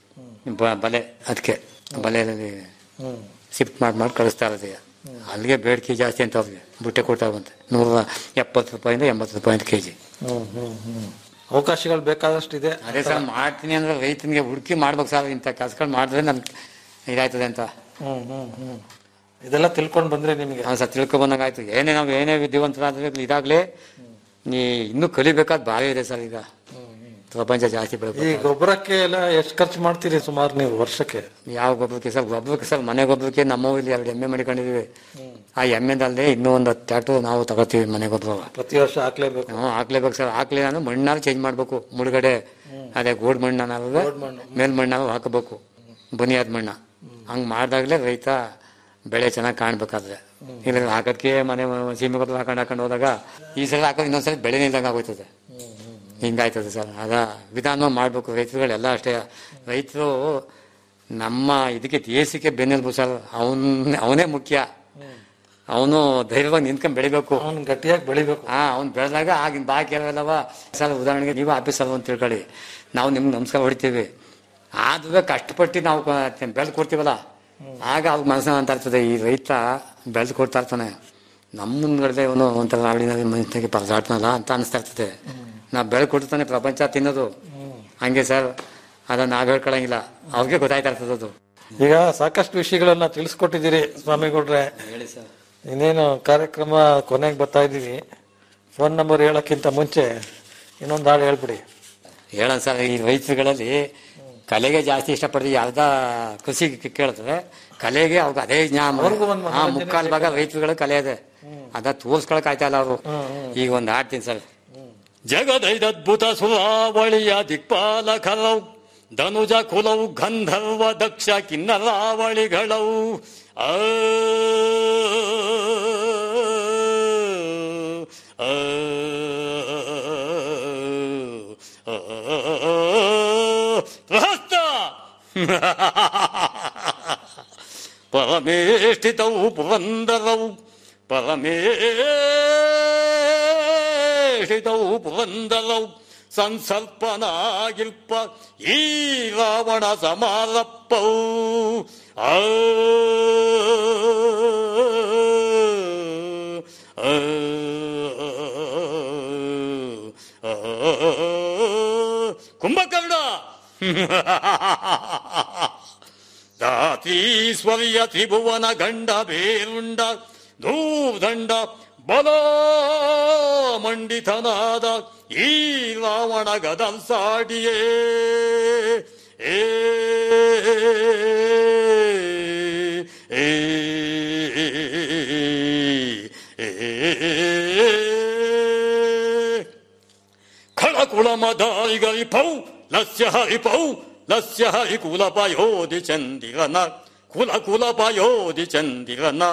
ಬ- ಬಲೆ ಅದಕ್ಕೆ ಬಲೆಯಲ್ಲಿ ಹ್ಮ್ ಶಿಫ್ಟ್ ಮಾಡಿ ಮಾಡಿ ಕಳಿಸ್ತಾ ಇರೋದು ಈಗ. ಅಲ್ಲಿಗೆ ಬೇಡಿಕೆ ಜಾಸ್ತಿ ಅಂತ ಅವ್ರಿಗೆ ಬುಟ್ಟೆ ಕೊಡ್ತಾ ಬಂತೆ ನೂರ ಎಪ್ಪತ್ತು ರೂಪಾಯಿಂದ ಎಂಬತ್ತು ರೂಪಾಯಿ ಅಂತ ಕೆ ಜಿ ಹ್ಮ್ ಹ್ಮ್ ಹ್ಮ್ ಅವಕಾಶಗಳು ಬೇಕಾದಷ್ಟಿದೆ ಅದೇ ಸರ್ ಮಾಡ್ತೀನಿ ಅಂದ್ರೆ ರೈತನಿಗೆ ಹುಡುಕಿ ಮಾಡ್ಬೇಕು ಸರ್ ಇಂಥ ಕೆಲಸಗಳು ಮಾಡಿದ್ರೆ ನನ್ಗೆ ಇದಾಯ್ತದೆ ಅಂತ ಹ್ಮ್ ಹ್ಮ್ ಹ್ಮ್ ಇದೆಲ್ಲ ತಿಳ್ಕೊಂಡ್ ಬಂದ್ರೆ ನಿಮಗೆ ನಾವು ಸರ್ ತಿಳ್ಕೊ ಬಂದಂಗಾಯ್ತು ಏನೇ ನಾವು ಏನೇ ವಿದ್ಯಾವಂತರಾದ್ರೆ ಇದಾಗ್ಲಿ ನೀ ಇನ್ನೂ ಕಲಿಬೇಕಾದ ಭಾರಿ ಇದೆ ಸರ್ ಈಗ ಪ್ರಪಂಚ ಜಾಸ್ತಿ ಈ ಬೆಳಕು ಗೊಬ್ಬರಕ್ಕೆ ಎಲ್ಲ ಎಷ್ಟು ಖರ್ಚು ಮಾಡ್ತೀರಿ ಸುಮಾರು ನೀವು ವರ್ಷಕ್ಕೆ ಯಾವ ಗೊಬ್ಬರಕ್ಕೆ ಸರ್ ಗೊಬ್ಬರಕ್ಕೆ ಸರ್ ಮನೆ ಗೊಬ್ಬರಕ್ಕೆ ನಮ್ಮ ಇಲ್ಲಿ ಎರಡು ಎಮ್ಮೆ ಮಾಡಿಕೊಂಡಿದೀವಿ ಆ ಎಮ್ಮೆದಲ್ಲದೆ ಇನ್ನೂ ಒಂದು ಹತ್ತು ಟ್ಯಾಟು ನಾವು ತಗೋತೀವಿ ಮನೆ ಗೊಬ್ಬರ ಪ್ರತಿ ವರ್ಷ ಹಾಕ್ಲೇಬೇಕು ಹ್ಞೂ ಹಾಕ್ಲೇಬೇಕು ಸರ್ ಹಾಕ್ಲಿಲ್ಲ ಅಂದ್ರೆ ಮಣ್ಣಾರು ಚೇಂಜ್ ಮಾಡ್ಬೇಕು ಮುಳುಗಡೆ ಅದೇ ಗೋಡ್ ಮಣ್ಣಾದ್ರೆ ಮೇಲ್ ಮಣ್ಣಾರು ಹಾಕಬೇಕು ಬನಿಯಾದ ಮಣ್ಣ ಹಂಗ್ ಮಾಡ್ದಾಗ್ಲೇ ರೈತ ಬೆಳೆ ಚೆನ್ನಾಗಿ ಕಾಣ್ಬೇಕಾದ್ರೆ ಇಲ್ಲ ಹಾಕೋದಕ್ಕೆ ಮನೆ ಸೀಮೆ ಗೊಬ್ಬರ ಹಾಕೊಂಡು ಹಾಕೊಂಡು ಹೋದಾಗ ಈ ಸಲ ಹಾಕೋದು ಇನ್ನೊಂದ್ಸಲ ಬೆಳೆ ನಿಲ್ದಂಗೆ ಆಗೋಯ್ತದೆ ಹಿಂಗಾಯ್ತದೆ ಸರ್ ಅದ ವಿಧಾನ ಮಾಡ್ಬೇಕು ರೈತರುಗಳೆಲ್ಲ ಅಷ್ಟೇ ರೈತರು ನಮ್ಮ ಇದಕ್ಕೆ ದೇಶಕ್ಕೆ ಬೆನ್ನೆಲುಬು ಸರ್ ಅವನ್ ಅವನೇ ಮುಖ್ಯ ಅವನು ಧೈರ್ಯವಾಗಿ ನಿಂತ್ಕೊಂಡ್ ಬೆಳಿಬೇಕು ಅವ್ನು ಗಟ್ಟಿಯಾಗಿ ಬೆಳಿಬೇಕು ಹಾ ಅವ್ನು ಬೆಳೆದಾಗ ಆಗಿನ ಬಾಕಿ ಇರೋದಲ್ಲವ ಸರ್ ಉದಾಹರಣೆಗೆ ನೀವು ಆಫೀಸ್ ಅಲ್ವ ಅಂತ ತಿಳ್ಕೊಳ್ಳಿ ನಾವು ನಿಮ್ಗೆ ನಮಸ್ಕಾರ ಹೊಡಿತೀವಿ ಆದ್ರೂ ಕಷ್ಟಪಟ್ಟು ನಾವು ಬೆಳೆದು ಕೊಡ್ತೀವಲ್ಲ ಆಗ ಅವ್ರ ಮನಸ್ಸಿನ ಅಂತ ಇರ್ತದೆ ಈ ರೈತ ಬೆಳೆದು ಕೊಡ್ತಾ ಇರ್ತಾನೆ ನಮ್ಮ ಮುಂದ್ಗಡೆ ಇವನು ಒಂಥರ ನಾಡಿನ ಮನುಷ್ಯನಿಗೆ ಪರದಾಡ್ತಾನಲ್ಲ ಅಂತ ಅನಿಸ್ತಾ ಇರ್ತದೆ ನಾವು ಬೆಳೆ ಕೊಡ್ತಾನೆ ಪ್ರಪಂಚ ತಿನ್ನೋದು ಹಂಗೆ ಸರ್ ಅದನ್ನ ನಾವ್ ಹೇಳ್ಕೊಳಂಗಿಲ್ಲ ಅವ್ರಿಗೆ ಗೊತ್ತಾಯ್ತಾ ಇರ್ತದೆ ಅದು ಈಗ ಸಾಕಷ್ಟು ವಿಷಯಗಳನ್ನ ತಿಳಿಸ್ಕೊಟ್ಟಿದ್ದೀರಿ ಸ್ವಾಮಿಗೌಡ್ರೆ ಹೇಳಿ ಸರ್ ಇನ್ನೇನು ಕಾರ್ಯಕ್ರಮ ಕೊನೆಗೆ ಬರ್ತಾ ಇದ್ದೀವಿ ಫೋನ್ ನಂಬರ್ ಹೇಳಕ್ಕಿಂತ ಮುಂಚೆ ಇನ್ನೊಂದು ಹಾಡು ಹೇಳ್ಬಿಡಿ ಹೇಳೋಣ ಸರ್ ಈ ರೈತರುಗಳಲ್ಲಿ ಕಲೆಗೆ ಜಾಸ್ತಿ ಇಷ್ಟಪಡ್ತೀವಿ ಯಾವ್ದ ಕೃಷಿ ಕೇಳಿದ್ರೆ ಕಲೆಗೆ ಅವ್ರಿಗೆ ಅದೇ ಜ್ಞಾನ ಅವ್ರಿಗೂ ಒಂದ್ ಹಾ ಮುಕ್ಕಾಲ್ ಭಾಗ ರೈತರುಗಳ ಕಲೆ ಇದೆ ಅದ ತೋರ್ಸ್ಕೊಳಕ್ ಆಯ್ತಾ ಇಲ್ಲ ಅವರು ಈಗ ಒಂದ್ ಆಡ್ತೀನಿ ಸರ್ ಜಗದೈದದ್ಭುತ ಸುರಾವಳಿಯ ದಿಕ್ಪಾಲಕರವು ಧನುಜ ಕುಲವು ಗಂಧರ್ವ ದಕ್ಷ ಕಿನ್ನರಾವಳಿಗಳವು ಆ ಆ, ಆ, ಪ್ರಹಸ್ತ ಪರಮೇಷ್ಠಿತವು ಪುರಂದರವು ಪರಮೇಷ್ಠಿತವು ಪುರಂದರವು ಸಂಸರ್ಪನಾಗಿಲ್ಪ ಈ ರಾವಣ ಸಮಾರಪ್ಪವು ಆ ಆ, ಆ, ಕುಂಭಕರ್ಣ ದಾತೀಶ್ವರ್ಯ ತ್ರಿಭುವನ ಗಂಡ ಬೇರುಂಡ ಧೂದಂಡ ಬಲ ಮಂಡಿತನಾದ ಈ ರಾವಣ ಗದಲ್ಸಾಡಿಯೇ ಏ ಏ, ಏ ಖಳಕುಳ ಮದಾರಿಗರಿಪೌ ಲಸ್ಯ ಹರಿಪೌ ಲಸ್ಯ ಹರಿ ಕುಲಪಯೋಧಿ ಚಂದಿರನ ಕುಲ ಕುಲಪಯೋಧಿ ಚಂದಿರನ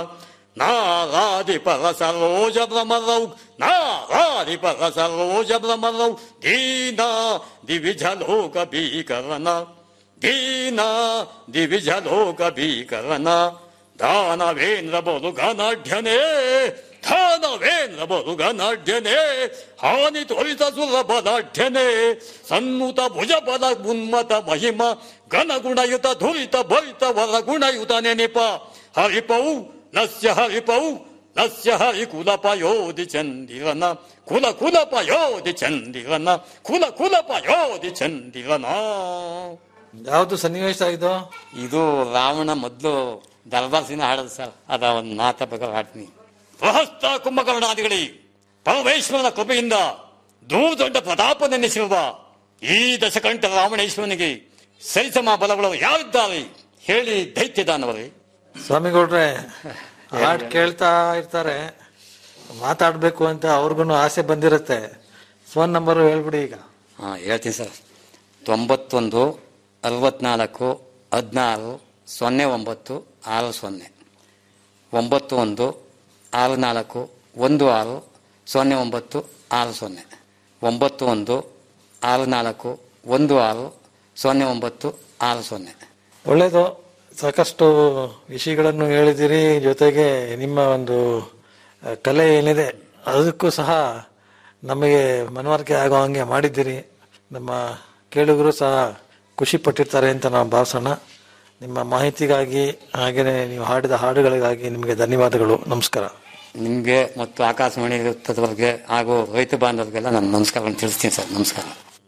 ನಾರಾಧಿಪರ ಸರೋಜ ಭ್ರಮರೌ ನಾರಾಧಿಪರ ಸರೋಜ ಭ್ರಮರೌ ದೀನ ದಿವಿಜ ಲೋಕ ಭೀಕರನ ದೀನ ದಿವಿಜ ಲೋಕ ಭೀಕರನ ದಾನವೇಂದ್ರ ಬರುಗನಾಢ್ಯನೇ ದಾನವೇಂದ್ರ ಬರುಗನಾಢ್ಯನೇ ಹಾನಿ ತೋರಿತ ಸುಲಭದಾಢ್ಯನೇ ಸನ್ನುತ ಭುಜಬಲ ಉನ್ಮತ ಮಹಿಮ ಘನಗುಣಯುತ ಧುರಿತ ಭರಿತ ವರ ಗುಣಯುತ ನೆನಪ ಹರಿಪೌ ನಸ್ಯ ಹರಿಪೌ ನಸ್ಯ ಹರಿ ಕುಲಪಯೋಧಿ ಚಂದಿರನ ಕುಲ ಕುಲಪಯೋಧಿ ಚಂದಿರನ ಕುಲ ಕುಲಪಯೋಧಿ ಚಂದಿರನ ಯಾವುದು ಸನ್ನಿವೇಶ ಇದು ಇದು ರಾವಣ ಮೊದಲು ದರ್ಬಾರ್ ಸಿನ ಹಾಡೋದು ಸರ್ ಅದ ಒಂದು ಮಾತ ಪ್ರಕಾರ ಹಾಡ್ತೀನಿ ಪ್ರಹಸ್ತ ಕುಂಭಕರ್ಣಾದಿಗಳಿ ಪರಮೇಶ್ವರನ ಕೃಪೆಯಿಂದ ದೂರ್ದೊಡ್ಡ ಪ್ರತಾಪ ನೆನೆಸಿರುವ ಈ ದಶಕಂಠ ರಾವಣೇಶ್ವರನಿಗೆ ಸರಿಸಮ ಬಲಗಳು ಯಾರಿದ್ದಾರೆ ಹೇಳಿ ದೈತ್ಯದಾನವರೇ ಸ್ವಾಮಿಗೌಡ್ರೆ ಹಾಡ್ ಕೇಳ್ತಾ ಇರ್ತಾರೆ ಮಾತಾಡ್ಬೇಕು ಅಂತ ಅವ್ರಿಗೂ ಆಸೆ ಬಂದಿರುತ್ತೆ ಫೋನ್ ನಂಬರ್ ಹೇಳ್ಬಿಡಿ ಈಗ ಹಾ ಹೇಳ್ತೀನಿ ಸರ್ ತೊಂಬತ್ತೊಂದು ಅರವತ್ನಾಲ್ಕು ಹದಿನಾರು ಸೊನ್ನೆ ಒಂಬತ್ತು ಆರು ಸೊನ್ನೆ ಒಂಬತ್ತು ಒಂದು ಆರು ನಾಲ್ಕು ಒಂದು ಆರು ಸೊನ್ನೆ ಒಂಬತ್ತು ಆರು ಸೊನ್ನೆ ಒಂಬತ್ತು ಒಂದು ಆರು ನಾಲ್ಕು ಒಂದು ಆರು ಸೊನ್ನೆ ಒಂಬತ್ತು ಆರು ಸೊನ್ನೆ ಒಳ್ಳೇದು ಸಾಕಷ್ಟು ವಿಷಯಗಳನ್ನು ಹೇಳಿದಿರಿ ಜೊತೆಗೆ ನಿಮ್ಮ ಒಂದು ಆ, ಕಲೆ ಏನಿದೆ ಅದಕ್ಕೂ ಸಹ ನಮಗೆ ಮನವರಿಕೆ ಆಗೋ ಹಂಗೆ ಮಾಡಿದ್ದೀರಿ ನಮ್ಮ ಕೇಳುಗರು ಸಹ ಖುಷಿ ಪಟ್ಟಿರ್ತಾರೆ ಅಂತ ನಾವು ಭಾವಿಸೋಣ ನಿಮ್ಮ ಮಾಹಿತಿಗಾಗಿ ಹಾಗೆಯೇ ನೀವು ಹಾಡಿದ ಹಾಡುಗಳಿಗಾಗಿ ನಿಮಗೆ ಧನ್ಯವಾದಗಳು ನಮಸ್ಕಾರ ನಿಮಗೆ ಮತ್ತು ಆಕಾಶವಾಣಿ ವೃತ್ತದವರೆಗೆ ಹಾಗೂ ರೈತ ಬಾಂಧವರಿಗೆಲ್ಲ ನಾನು ನಮಸ್ಕಾರವನ್ನು ತಿಳಿಸ್ತೀನಿ ಸರ್ ನಮಸ್ಕಾರ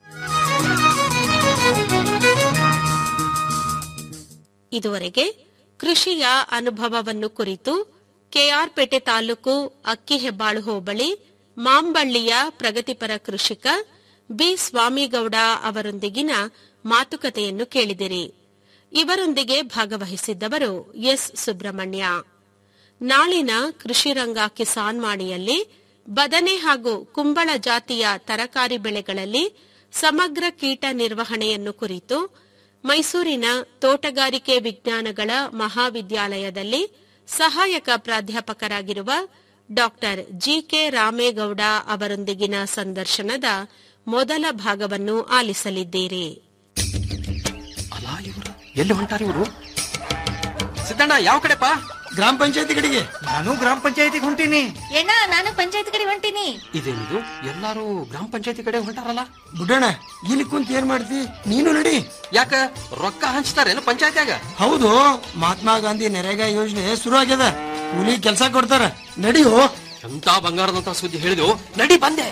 ಇದುವರೆಗೆ ಕೃಷಿಯ ಅನುಭವವನ್ನು ಕುರಿತು ಕೆಆರ್ಪೇಟೆ ತಾಲೂಕು ಅಕ್ಕಿಹೆಬ್ಬಾಳು ಹೋಬಳಿ ಮಾಂಬಳ್ಳಿಯ ಪ್ರಗತಿಪರ ಕೃಷಿಕ ಬಿ ಸ್ವಾಮಿಗೌಡ ಅವರೊಂದಿಗಿನ ಮಾತುಕತೆಯನ್ನು ಕೇಳಿದಿರಿ ಇವರೊಂದಿಗೆ ಭಾಗವಹಿಸಿದ್ದವರು ಎಸ್ ಸುಬ್ರಹ್ಮಣ್ಯ ನಾಳಿನ ಕೃಷಿರಂಗ ಕಿಸಾನ್ ವಾಣಿಯಲ್ಲಿ ಬದನೆ ಹಾಗೂ ಕುಂಬಳ ಜಾತಿಯ ತರಕಾರಿ ಬೆಳೆಗಳಲ್ಲಿ ಸಮಗ್ರ ಕೀಟ ನಿರ್ವಹಣೆಯನ್ನು ಕುರಿತು ಮೈಸೂರಿನ ತೋಟಗಾರಿಕೆ ವಿಜ್ಞಾನಗಳ ಮಹಾವಿದ್ಯಾಲಯದಲ್ಲಿ ಸಹಾಯಕ ಪ್ರಾಧ್ಯಾಪಕರಾಗಿರುವ ಡಾಕ್ಟರ್ ಜಿಕೆ ರಾಮೇಗೌಡ ಅವರೊಂದಿಗಿನ ಸಂದರ್ಶನದ ಮೊದಲ ಭಾಗವನ್ನು ಆಲಿಸಲಿದ್ದೀರಿ ಅಲ್ಲ ಇವರು ಎಲ್ಲಿ ಹೊಂಟಾರ ಇವರು ಸಿದ್ದಣ್ಣ ಯಾವ ಕಡೆಪ್ಪ ಗ್ರಾಮ ಪಂಚಾಯತಿ ಕಡೆಗೆ ನಾನು ಗ್ರಾಮ ಪಂಚಾಯತಿಗೆ ಹೊಂಟೀನಿ ಎಣ್ಣ ನಾನು ಪಂಚಾಯತ್ ಕಡೆ ಹೊಂಟೀನಿ ಇದೇನಿದು ಎಲ್ಲಾರು ಗ್ರಾಮ ಪಂಚಾಯತಿ ಕಡೆ ಹೊಂಟಾರಲ್ಲ ಬುಡ್ಡಣ್ಣ ಇಲ್ಲಿ ಕುಂತ ಏನ್ ಮಾಡ್ತಿ ನೀನು ನಡಿ ಯಾಕ ರೊಕ್ಕ ಹಂಚ್ತಾರೇನು ಪಂಚಾಯತ್ಯಾಗ ಹೌದು ಮಹಾತ್ಮ ಗಾಂಧಿ ನರೇಗಾ ಯೋಜನೆ ಶುರು ಆಗ್ಯದ ಕೂಲಿ ಕೆಲಸ ಕೊಡ್ತಾರ ನಡಿಯೋ ಎಂತ ಬಂಗಾರದಂತ ಸುದ್ದಿ ಹೇಳಿದೆವು ನಡಿ ಬಂದೆ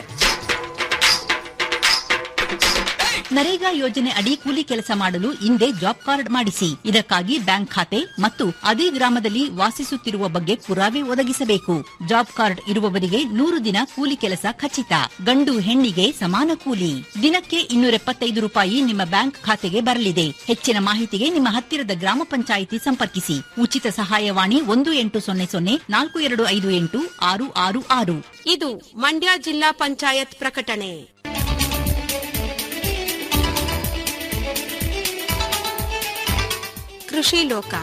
ನರೇಗಾ ಯೋಜನೆ ಅಡಿ ಕೂಲಿ ಕೆಲಸ ಮಾಡಲು ಹಿಂದೆ ಜಾಬ್ ಕಾರ್ಡ್ ಮಾಡಿಸಿ ಇದಕ್ಕಾಗಿ ಬ್ಯಾಂಕ್ ಖಾತೆ ಮತ್ತು ಅದೇ ಗ್ರಾಮದಲ್ಲಿ ವಾಸಿಸುತ್ತಿರುವ ಬಗ್ಗೆ ಪುರಾವೆ ಒದಗಿಸಬೇಕು ಜಾಬ್ ಕಾರ್ಡ್ ಇರುವವರಿಗೆ ನೂರು ದಿನ ಕೂಲಿ ಕೆಲಸ ಖಚಿತ ಗಂಡು ಹೆಣ್ಣಿಗೆ ಸಮಾನ ಕೂಲಿ ದಿನಕ್ಕೆ ಇನ್ನೂರ ಎಪ್ಪತ್ತೈದು ರೂಪಾಯಿ ನಿಮ್ಮ ಬ್ಯಾಂಕ್ ಖಾತೆಗೆ ಬರಲಿದೆ ಹೆಚ್ಚಿನ ಮಾಹಿತಿಗೆ ನಿಮ್ಮ ಹತ್ತಿರದ ಗ್ರಾಮ ಪಂಚಾಯಿತಿ ಸಂಪರ್ಕಿಸಿ ಉಚಿತ ಸಹಾಯವಾಣಿ ಒಂದು ಎಂಟು ಸೊನ್ನೆ ಸೊನ್ನೆ ನಾಲ್ಕು ಎರಡು ಐದು ಎಂಟು ಆರು ಆರು ಆರು ಇದು ಮಂಡ್ಯ ಜಿಲ್ಲಾ ಪಂಚಾಯತ್ ಪ್ರಕಟಣೆ ಕೃಷಿ ಲೋಕ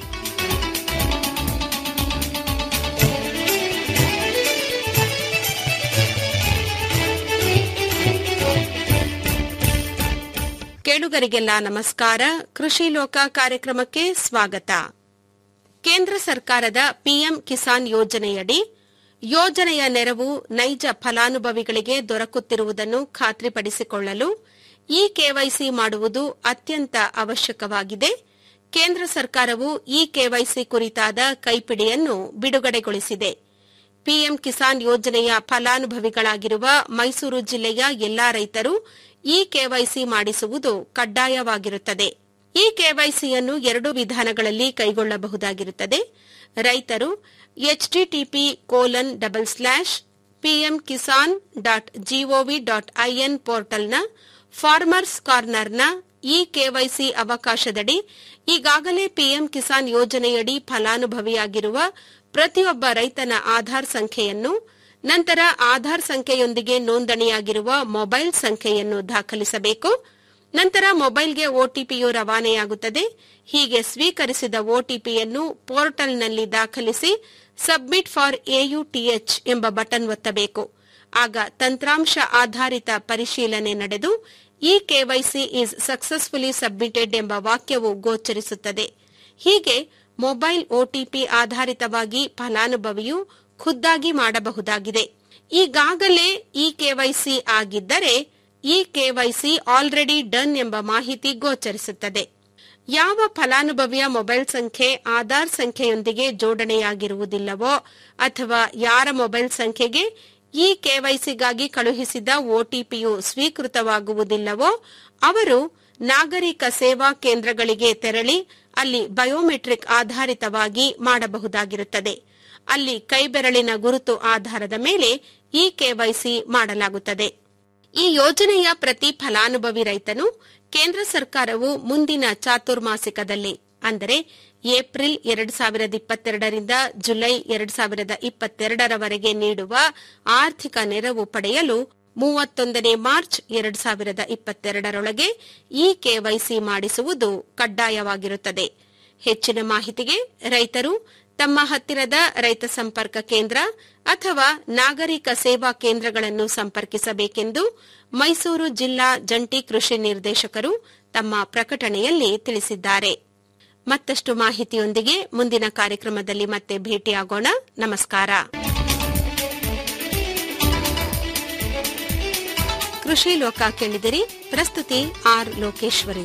ಕೇಳುಗರಿಗೆಲ್ಲ ನಮಸ್ಕಾರ ಕೃಷಿ ಲೋಕ ಕಾರ್ಯಕ್ರಮಕ್ಕೆ ಸ್ವಾಗತ ಕೇಂದ್ರ ಸರ್ಕಾರದ ಪಿಎಂ ಕಿಸಾನ್ ಯೋಜನೆಯಡಿ ಯೋಜನೆಯ ನೆರವು ನೈಜ ಫಲಾನುಭವಿಗಳಿಗೆ ದೊರಕುತ್ತಿರುವುದನ್ನು ಖಾತ್ರಿಪಡಿಸಿಕೊಳ್ಳಲು ಇ ಕೆವೈಸಿ ಮಾಡುವುದು ಅತ್ಯಂತ ಅವಶ್ಯಕವಾಗಿದೆ ಕೇಂದ್ರ ಸರ್ಕಾರವು ಇ ಕೆವೈಸಿ ಕುರಿತಾದ ಕೈಪಿಡಿಯನ್ನು ಬಿಡುಗಡೆಗೊಳಿಸಿದೆ ಪಿಎಂ ಕಿಸಾನ್ ಯೋಜನೆಯ ಫಲಾನುಭವಿಗಳಾಗಿರುವ ಮೈಸೂರು ಜಿಲ್ಲೆಯ ಎಲ್ಲಾ ರೈತರು ಇ ಕೆವೈಸಿ ಮಾಡಿಸುವುದು ಕಡ್ಡಾಯವಾಗಿರುತ್ತದೆ ಈ ಕೆವೈಸಿಯನ್ನು ಎರಡು ವಿಧಾನಗಳಲ್ಲಿ ಕೈಗೊಳ್ಳಬಹುದಾಗಿರುತ್ತದೆ ರೈತರು HTTP colon double slash PM Kisan dot GOV dot IN ಪೋರ್ಟಲ್ನ ಫಾರ್ಮರ್ಸ್ ಕಾರ್ನರ್ನ ಇ ಕೆವೈಸಿ ಅವಕಾಶದಡಿ ಈಗಾಗಲೇ ಪಿಎಂ ಕಿಸಾನ್ ಯೋಜನೆಯಡಿ ಫಲಾನುಭವಿಯಾಗಿರುವ ಪ್ರತಿಯೊಬ್ಬ ರೈತನ ಆಧಾರ್ ಸಂಖ್ಯೆಯನ್ನು ನಂತರ ಆಧಾರ್ ಸಂಖ್ಯೆಯೊಂದಿಗೆ ನೋಂದಣಿಯಾಗಿರುವ ಮೊಬೈಲ್ ಸಂಖ್ಯೆಯನ್ನು ದಾಖಲಿಸಬೇಕು ನಂತರ ಮೊಬೈಲ್ಗೆ ಒಟಿಪಿಯು ರವಾನೆಯಾಗುತ್ತದೆ ಹೀಗೆ ಸ್ವೀಕರಿಸಿದ ಒಟಿಪಿಯನ್ನು ಪೋರ್ಟಲ್ನಲ್ಲಿ ದಾಖಲಿಸಿ ಸಬ್ಮಿಟ್ ಫಾರ್ ಎಯುಟಿಎಚ್ ಎಂಬ ಬಟನ್ ಒತ್ತಬೇಕು ಆಗ ತಂತ್ರಾಂಶ ಆಧಾರಿತ ಪರಿಶೀಲನೆ ನಡೆದು e KYC is successfully submitted ಎಂಬ ವಾಕ್ಯವು ಗೋಚರಿಸುತ್ತದೆ ಹೀಗೆ ಮೊಬೈಲ್ ಒಟಿಪಿ ಆಧಾರಿತವಾಗಿ ಫಲಾನುಭವಿಯು ಖುದ್ದಾಗಿ ಮಾಡಬಹುದಾಗಿದೆ ಈಗಾಗಲೇ ಇ ಕೆವೈಸಿ ಆಗಿದ್ದರೆ ಇ ಕೆವೈಸಿ ಆಲ್ರೆಡಿ ಡನ್ ಎಂಬ ಮಾಹಿತಿ ಗೋಚರಿಸುತ್ತದೆ ಯಾವ ಫಲಾನುಭವಿಯ ಮೊಬೈಲ್ ಸಂಖ್ಯೆ ಆಧಾರ್ ಸಂಖ್ಯೆಯೊಂದಿಗೆ ಜೋಡಣೆಯಾಗಿರುವುದಿಲ್ಲವೋ ಅಥವಾ ಯಾರ ಮೊಬೈಲ್ ಸಂಖ್ಯೆಗೆ ಈ ಕೆವೈಸಿಗಾಗಿ ಕಳುಹಿಸಿದ ಒಟಿಪಿಯು ಸ್ವೀಕೃತವಾಗುವುದಿಲ್ಲವೋ ಅವರು ನಾಗರಿಕ ಸೇವಾ ಕೇಂದ್ರಗಳಿಗೆ ತೆರಳಿ ಅಲ್ಲಿ ಬಯೋಮೆಟ್ರಿಕ್ ಆಧಾರಿತವಾಗಿ ಮಾಡಬಹುದಾಗಿರುತ್ತದೆ ಅಲ್ಲಿ ಕೈಬೆರಳಿನ ಗುರುತು ಆಧಾರದ ಮೇಲೆ ಈ ಕೆವೈಸಿ ಮಾಡಲಾಗುತ್ತದೆ ಈ ಯೋಜನೆಯ ಪ್ರತಿ ಫಲಾನುಭವಿ ರೈತನು ಕೇಂದ್ರ ಸರ್ಕಾರವು ಮುಂದಿನ ಚಾತುರ್ಮಾಸಿಕದಲ್ಲಿ ಅಂದರೆ ಏಪ್ರಿಲ್ ಎರಡ್ ಸಾವಿರದ ಇಪ್ಪತ್ತೆರಡರಿಂದ ಜುಲೈ ಎರಡ್ ಸಾವಿರದ ಇಪ್ಪತ್ತೆರಡರವರೆಗೆ ನೀಡುವ ಆರ್ಥಿಕ ನೆರವು ಪಡೆಯಲು ಮೂವತ್ತೊಂದನೇ ಮಾರ್ಚ್ ಎರಡ್ ಸಾವಿರದ ಇಪ್ಪತ್ತೆರಡರೊಳಗೆ ಈ ಕೆವೈಸಿ ಮಾಡಿಸುವುದು ಕಡ್ಡಾಯವಾಗಿರುತ್ತದೆ ಹೆಚ್ಚಿನ ಮಾಹಿತಿಗೆ ರೈತರು ತಮ್ಮ ಹತ್ತಿರದ ರೈತ ಸಂಪರ್ಕ ಕೇಂದ್ರ ಅಥವಾ ನಾಗರಿಕ ಸೇವಾ ಕೇಂದ್ರಗಳನ್ನು ಸಂಪರ್ಕಿಸಬೇಕೆಂದು ಮೈಸೂರು ಜಿಲ್ಲಾ ಜಂಟಿ ಕೃಷಿ ನಿರ್ದೇಶಕರು ತಮ್ಮ ಪ್ರಕಟಣೆಯಲ್ಲಿ ತಿಳಿಸಿದ್ದಾರೆ ಮತ್ತಷ್ಟು ಮಾಹಿತಿಯೊಂದಿಗೆ ಮುಂದಿನ ಕಾರ್ಯಕ್ರಮದಲ್ಲಿ ಮತ್ತೆ ಭೇಟಿಯಾಗೋಣ ನಮಸ್ಕಾರ ಕೃಷಿ ಲೋಕ ಕೇಳಿದಿರಿ ಪ್ರಸ್ತುತಿ ಆರ್ ಲೋಕೇಶ್ವರಿ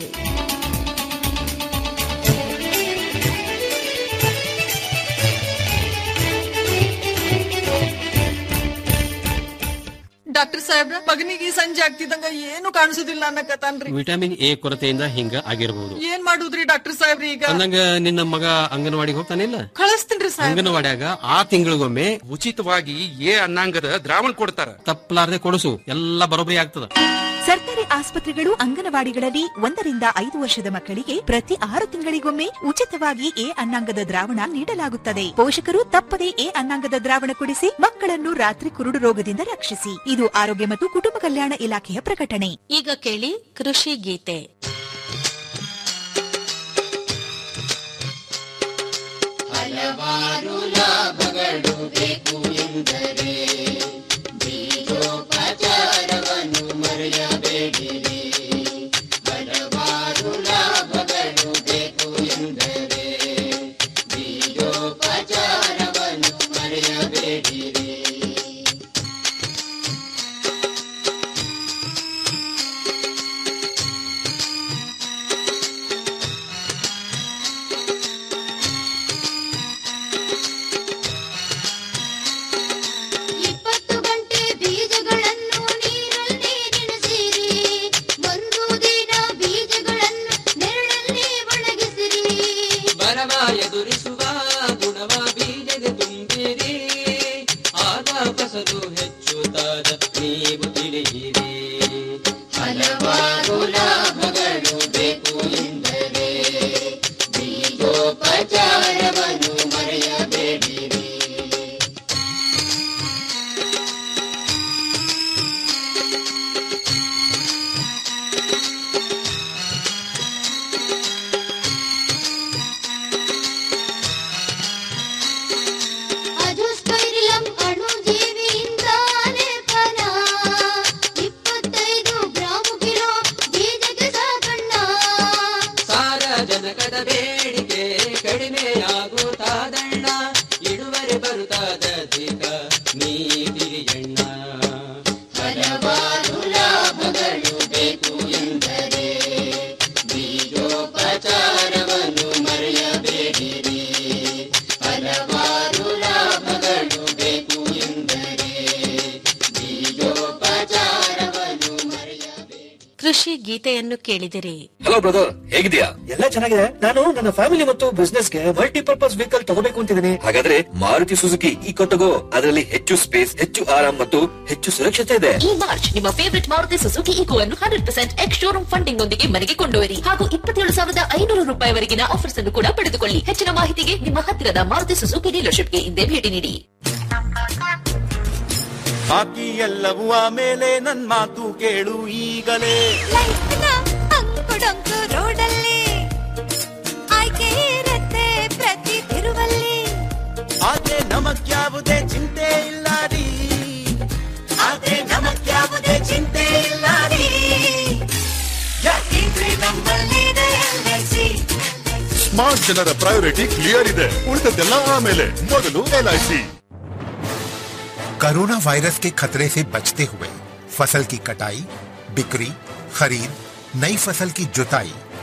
ಡಾಕ್ಟರ್ ಸಾಹೇಬ್ರ ಮಗನಿಗೆ ಈ ಸಂಜೆ ಆಗ್ತಿದಂಗ ಏನು ಕಾಣಿಸುದಿಲ್ಲ ಅನ್ನಕತ್ತಾನ್ರಿ ವಿಟಮಿನ್ ಎ ಕೊರತೆಯಿಂದ ಹಿಂಗ ಆಗಿರಬಹುದು ಏನ್ ಮಾಡುದ್ರಿ ಡಾಕ್ಟರ್ ಸಾಹೇಬ್ರಿ ಈಗ ಅಂದಂಗ ನಿನ್ನ ಮಗ ಅಂಗನವಾಡಿಗೆ ಹೋಗ್ತಾನಿಲ್ಲ ಕಳಿಸ್ತೀನ್ರಿ ಸಾಹೇಬ್ರ ಅಂಗನವಾಡಿಯಾಗ ಆ ತಿಂಗಳಿಗೊಮ್ಮೆ ಉಚಿತವಾಗಿ ಏ ಅನ್ನಾಂಗದ ದ್ರಾವಣ ಕೊಡ್ತಾರ ತಪ್ಪಲಾರ್ದೆ ಕೊಡಸು ಎಲ್ಲ ಬರೋಬ್ಬರಿ ಆಗ್ತದ ಸರ್ಕಾರಿ ಆಸ್ಪತ್ರೆಗಳು ಅಂಗನವಾಡಿಗಳಲ್ಲಿ ಒಂದರಿಂದ ಐದು ವರ್ಷದ ಮಕ್ಕಳಿಗೆ ಪ್ರತಿ ಆರು ತಿಂಗಳಿಗೊಮ್ಮೆ ಉಚಿತವಾಗಿ ಎ ಅನ್ನಾಂಗದ ದ್ರಾವಣ ನೀಡಲಾಗುತ್ತದೆ ಪೋಷಕರು ತಪ್ಪದೆ ಎ ಅನ್ನಾಂಗದ ದ್ರಾವಣ ಕುಡಿಸಿ ಮಕ್ಕಳನ್ನು ರಾತ್ರಿ ಕುರುಡು ರೋಗದಿಂದ ರಕ್ಷಿಸಿ ಇದು ಆರೋಗ್ಯ ಮತ್ತು ಕುಟುಂಬ ಕಲ್ಯಾಣ ಇಲಾಖೆಯ ಪ್ರಕಟಣೆ ಈಗ ಕೇಳಿ ಕೃಷಿ ಗೀತೆ ಹಲವಾರು ಲಾಭಗಳು ಬೇಕು ಎಂದರೆ ಬೀಜೋಪಚಾರವನ್ನು ಮರೆಯಬೇಡಿರಿ ಹಲವಾರು ಲಾಭಗಳು ಬೇಕು ಎಂದರೆ ಬೀಜೋಪಚಾರವನ್ನು ಮರೆಯಬೇಡಿರಿ ಇಪ್ಪತ್ತು ಗಂಟೆ ಬೀಜಗಳನ್ನು ನೀರಲ್ಲಿ ನೆನೆಸಿರಿ ಒಂದು ದಿನ ಬೀಜಗಳನ್ನು ನೆರಳಲ್ಲಿ ಒಣಗಿಸಿರಿ ಬರವ ಎದುರಿಸುವ ಗುಣವ ಬೀಜಗೆ ತುಂಬಿರಿ ಆಗ ಫಸಲು ಹೆಚ್ಚುತ್ತಾದ ನೀವು ತಿಳಿಯಿರಿ ಹಲವಾರು ಲಾಭಗಳು ಬೇಕು ಎಂದರೆ ಬೀಜೋಪಚಾರವನ್ನು ಮರೆಯಬೇಡಿರಿ ಅಜೋಸ್ಪೈರಿಲಂ ಅಣುಜೀವಿಯಿಂದ ಲೇಪನ ಇಪ್ಪತ್ತೈದು ಗ್ರಾಂ ಕಿಲೋ ಬೀಜಕ್ಕೆ ಸಾಕಣ್ಣ ಸಾರಜನಕದ ಬೇಡಿಕೆ ಕಡಿಮೆಯಾಗುತ್ತಾದಣ್ಣ ಇಳುವರಿ ಬರುತ್ತಾದೀಗ ನೀ ತಿರಿಯಣ್ಣ ಹಲವಾರು ಲಾಭಗಳು ಬೇಕು ಎಂದರೆ ಬೀಜೋಪಚಾರವನ್ನು ಮರೆಯಬೇಡಿರಿ ಹಲವಾರು ಲಾಭಗಳು ಬೇಕು ಎಂದರೆ ಬೀಜೋಪಚಾರವನ್ನು ಕೃಷಿ ಗೀತೆಯನ್ನು ಕೇಳಿದಿರಿ ಹಲೋ ಬ್ರದರ್ ಹೇಗಿದ್ಯಾ ಎಲ್ಲ ಚೆನ್ನಾಗಿದೆ ನಾನು ನನ್ನ ಫ್ಯಾಮಿಲಿ ಮತ್ತು ಬಿಸ್ನೆಸ್ ಗೆ ಮಲ್ಟಿಪರ್ಪಸ್ ವೆಹಿಕಲ್ ತಗೋಬೇಕು ಅಂತಿದ್ದೀನಿ ಹಾಗಾದ್ರೆ ಮಾರುತಿ ಸುಜುಕಿ ಈ ತಗೋ ಅದರಲ್ಲಿ ಹೆಚ್ಚು ಸ್ಪೇಸ್ ಹೆಚ್ಚು ಆರಾಮ್ ಮತ್ತು ಹೆಚ್ಚು ಸುರಕ್ಷತೆ ಇದೆ ಈ ಮಾರ್ಚ್ ನಿಮ್ಮ ಫೇವರಿಟ್ ಮಾರುತಿ ಸುಜುಕಿ ಈಕೋ ಅನ್ನು hundred percent ex showroom funding ನೊಂದಿಗೆ ಮನೆಗೆ ಕೊಂಡೊಯ್ಯಿರಿ ಹಾಗೂ ಇಪ್ಪತ್ತೇಳು ಸಾವಿರದ ಐನೂರು ರೂಪಾಯಿವರೆಗಿನ ಆಫರ್ಸ್ ಅನ್ನು ಕೂಡ ಪಡೆದುಕೊಳ್ಳಿ ಹೆಚ್ಚಿನ ಮಾಹಿತಿಗೆ ನಿಮ್ಮ ಹತ್ತಿರದ ಮಾರುತಿ ಸುಜುಕಿ ಡೀಲರ್ಶಿಪ್ಗೆ ಹಿಂದೆ ಭೇಟಿ ನೀಡಿ ಬಾಕಿ ಎಲ್ಲವೂ ಆಮೇಲೆ ನನ್ ಮಾತು ಕೇಳು ಈಗಲೇ ಅಂಕುಡೊಂಕು ರೋಡಲ್ಲಿ ಆಯ್ಕೆ ಇರತ್ತೆ ಪ್ರತಿ ತಿರುವಲ್ಲಿ ಆದ್ರೆ ನಮಗ ನಮಗ್ಯಾವುದೇ ಚಿಂತೆ ಇಲ್ಲ ರೀ ಆದ್ರೆ ನಮಗ್ಯಾವುದೇ ಚಿಂತೆ ಇಲ್ಲ ರೀ ಯಾಕಿದ್ರೆ ನಮ್ಮಲ್ಲಿದೆ LIC. ಸ್ಮಾರ್ಟ್ ಜನರ ಪ್ರಯಾರಿಟಿ ಕ್ಲಿಯರ್ ಇದೆ ಉಳಿದದ್ದೆಲ್ಲ ಆಮೇಲೆ ಮೊದಲು ಎಲ್ಐಸಿ कोरोना वायरस के खतरे से बचते हुए फसल की कटाई बिक्री खरीद नई फसल की जुताई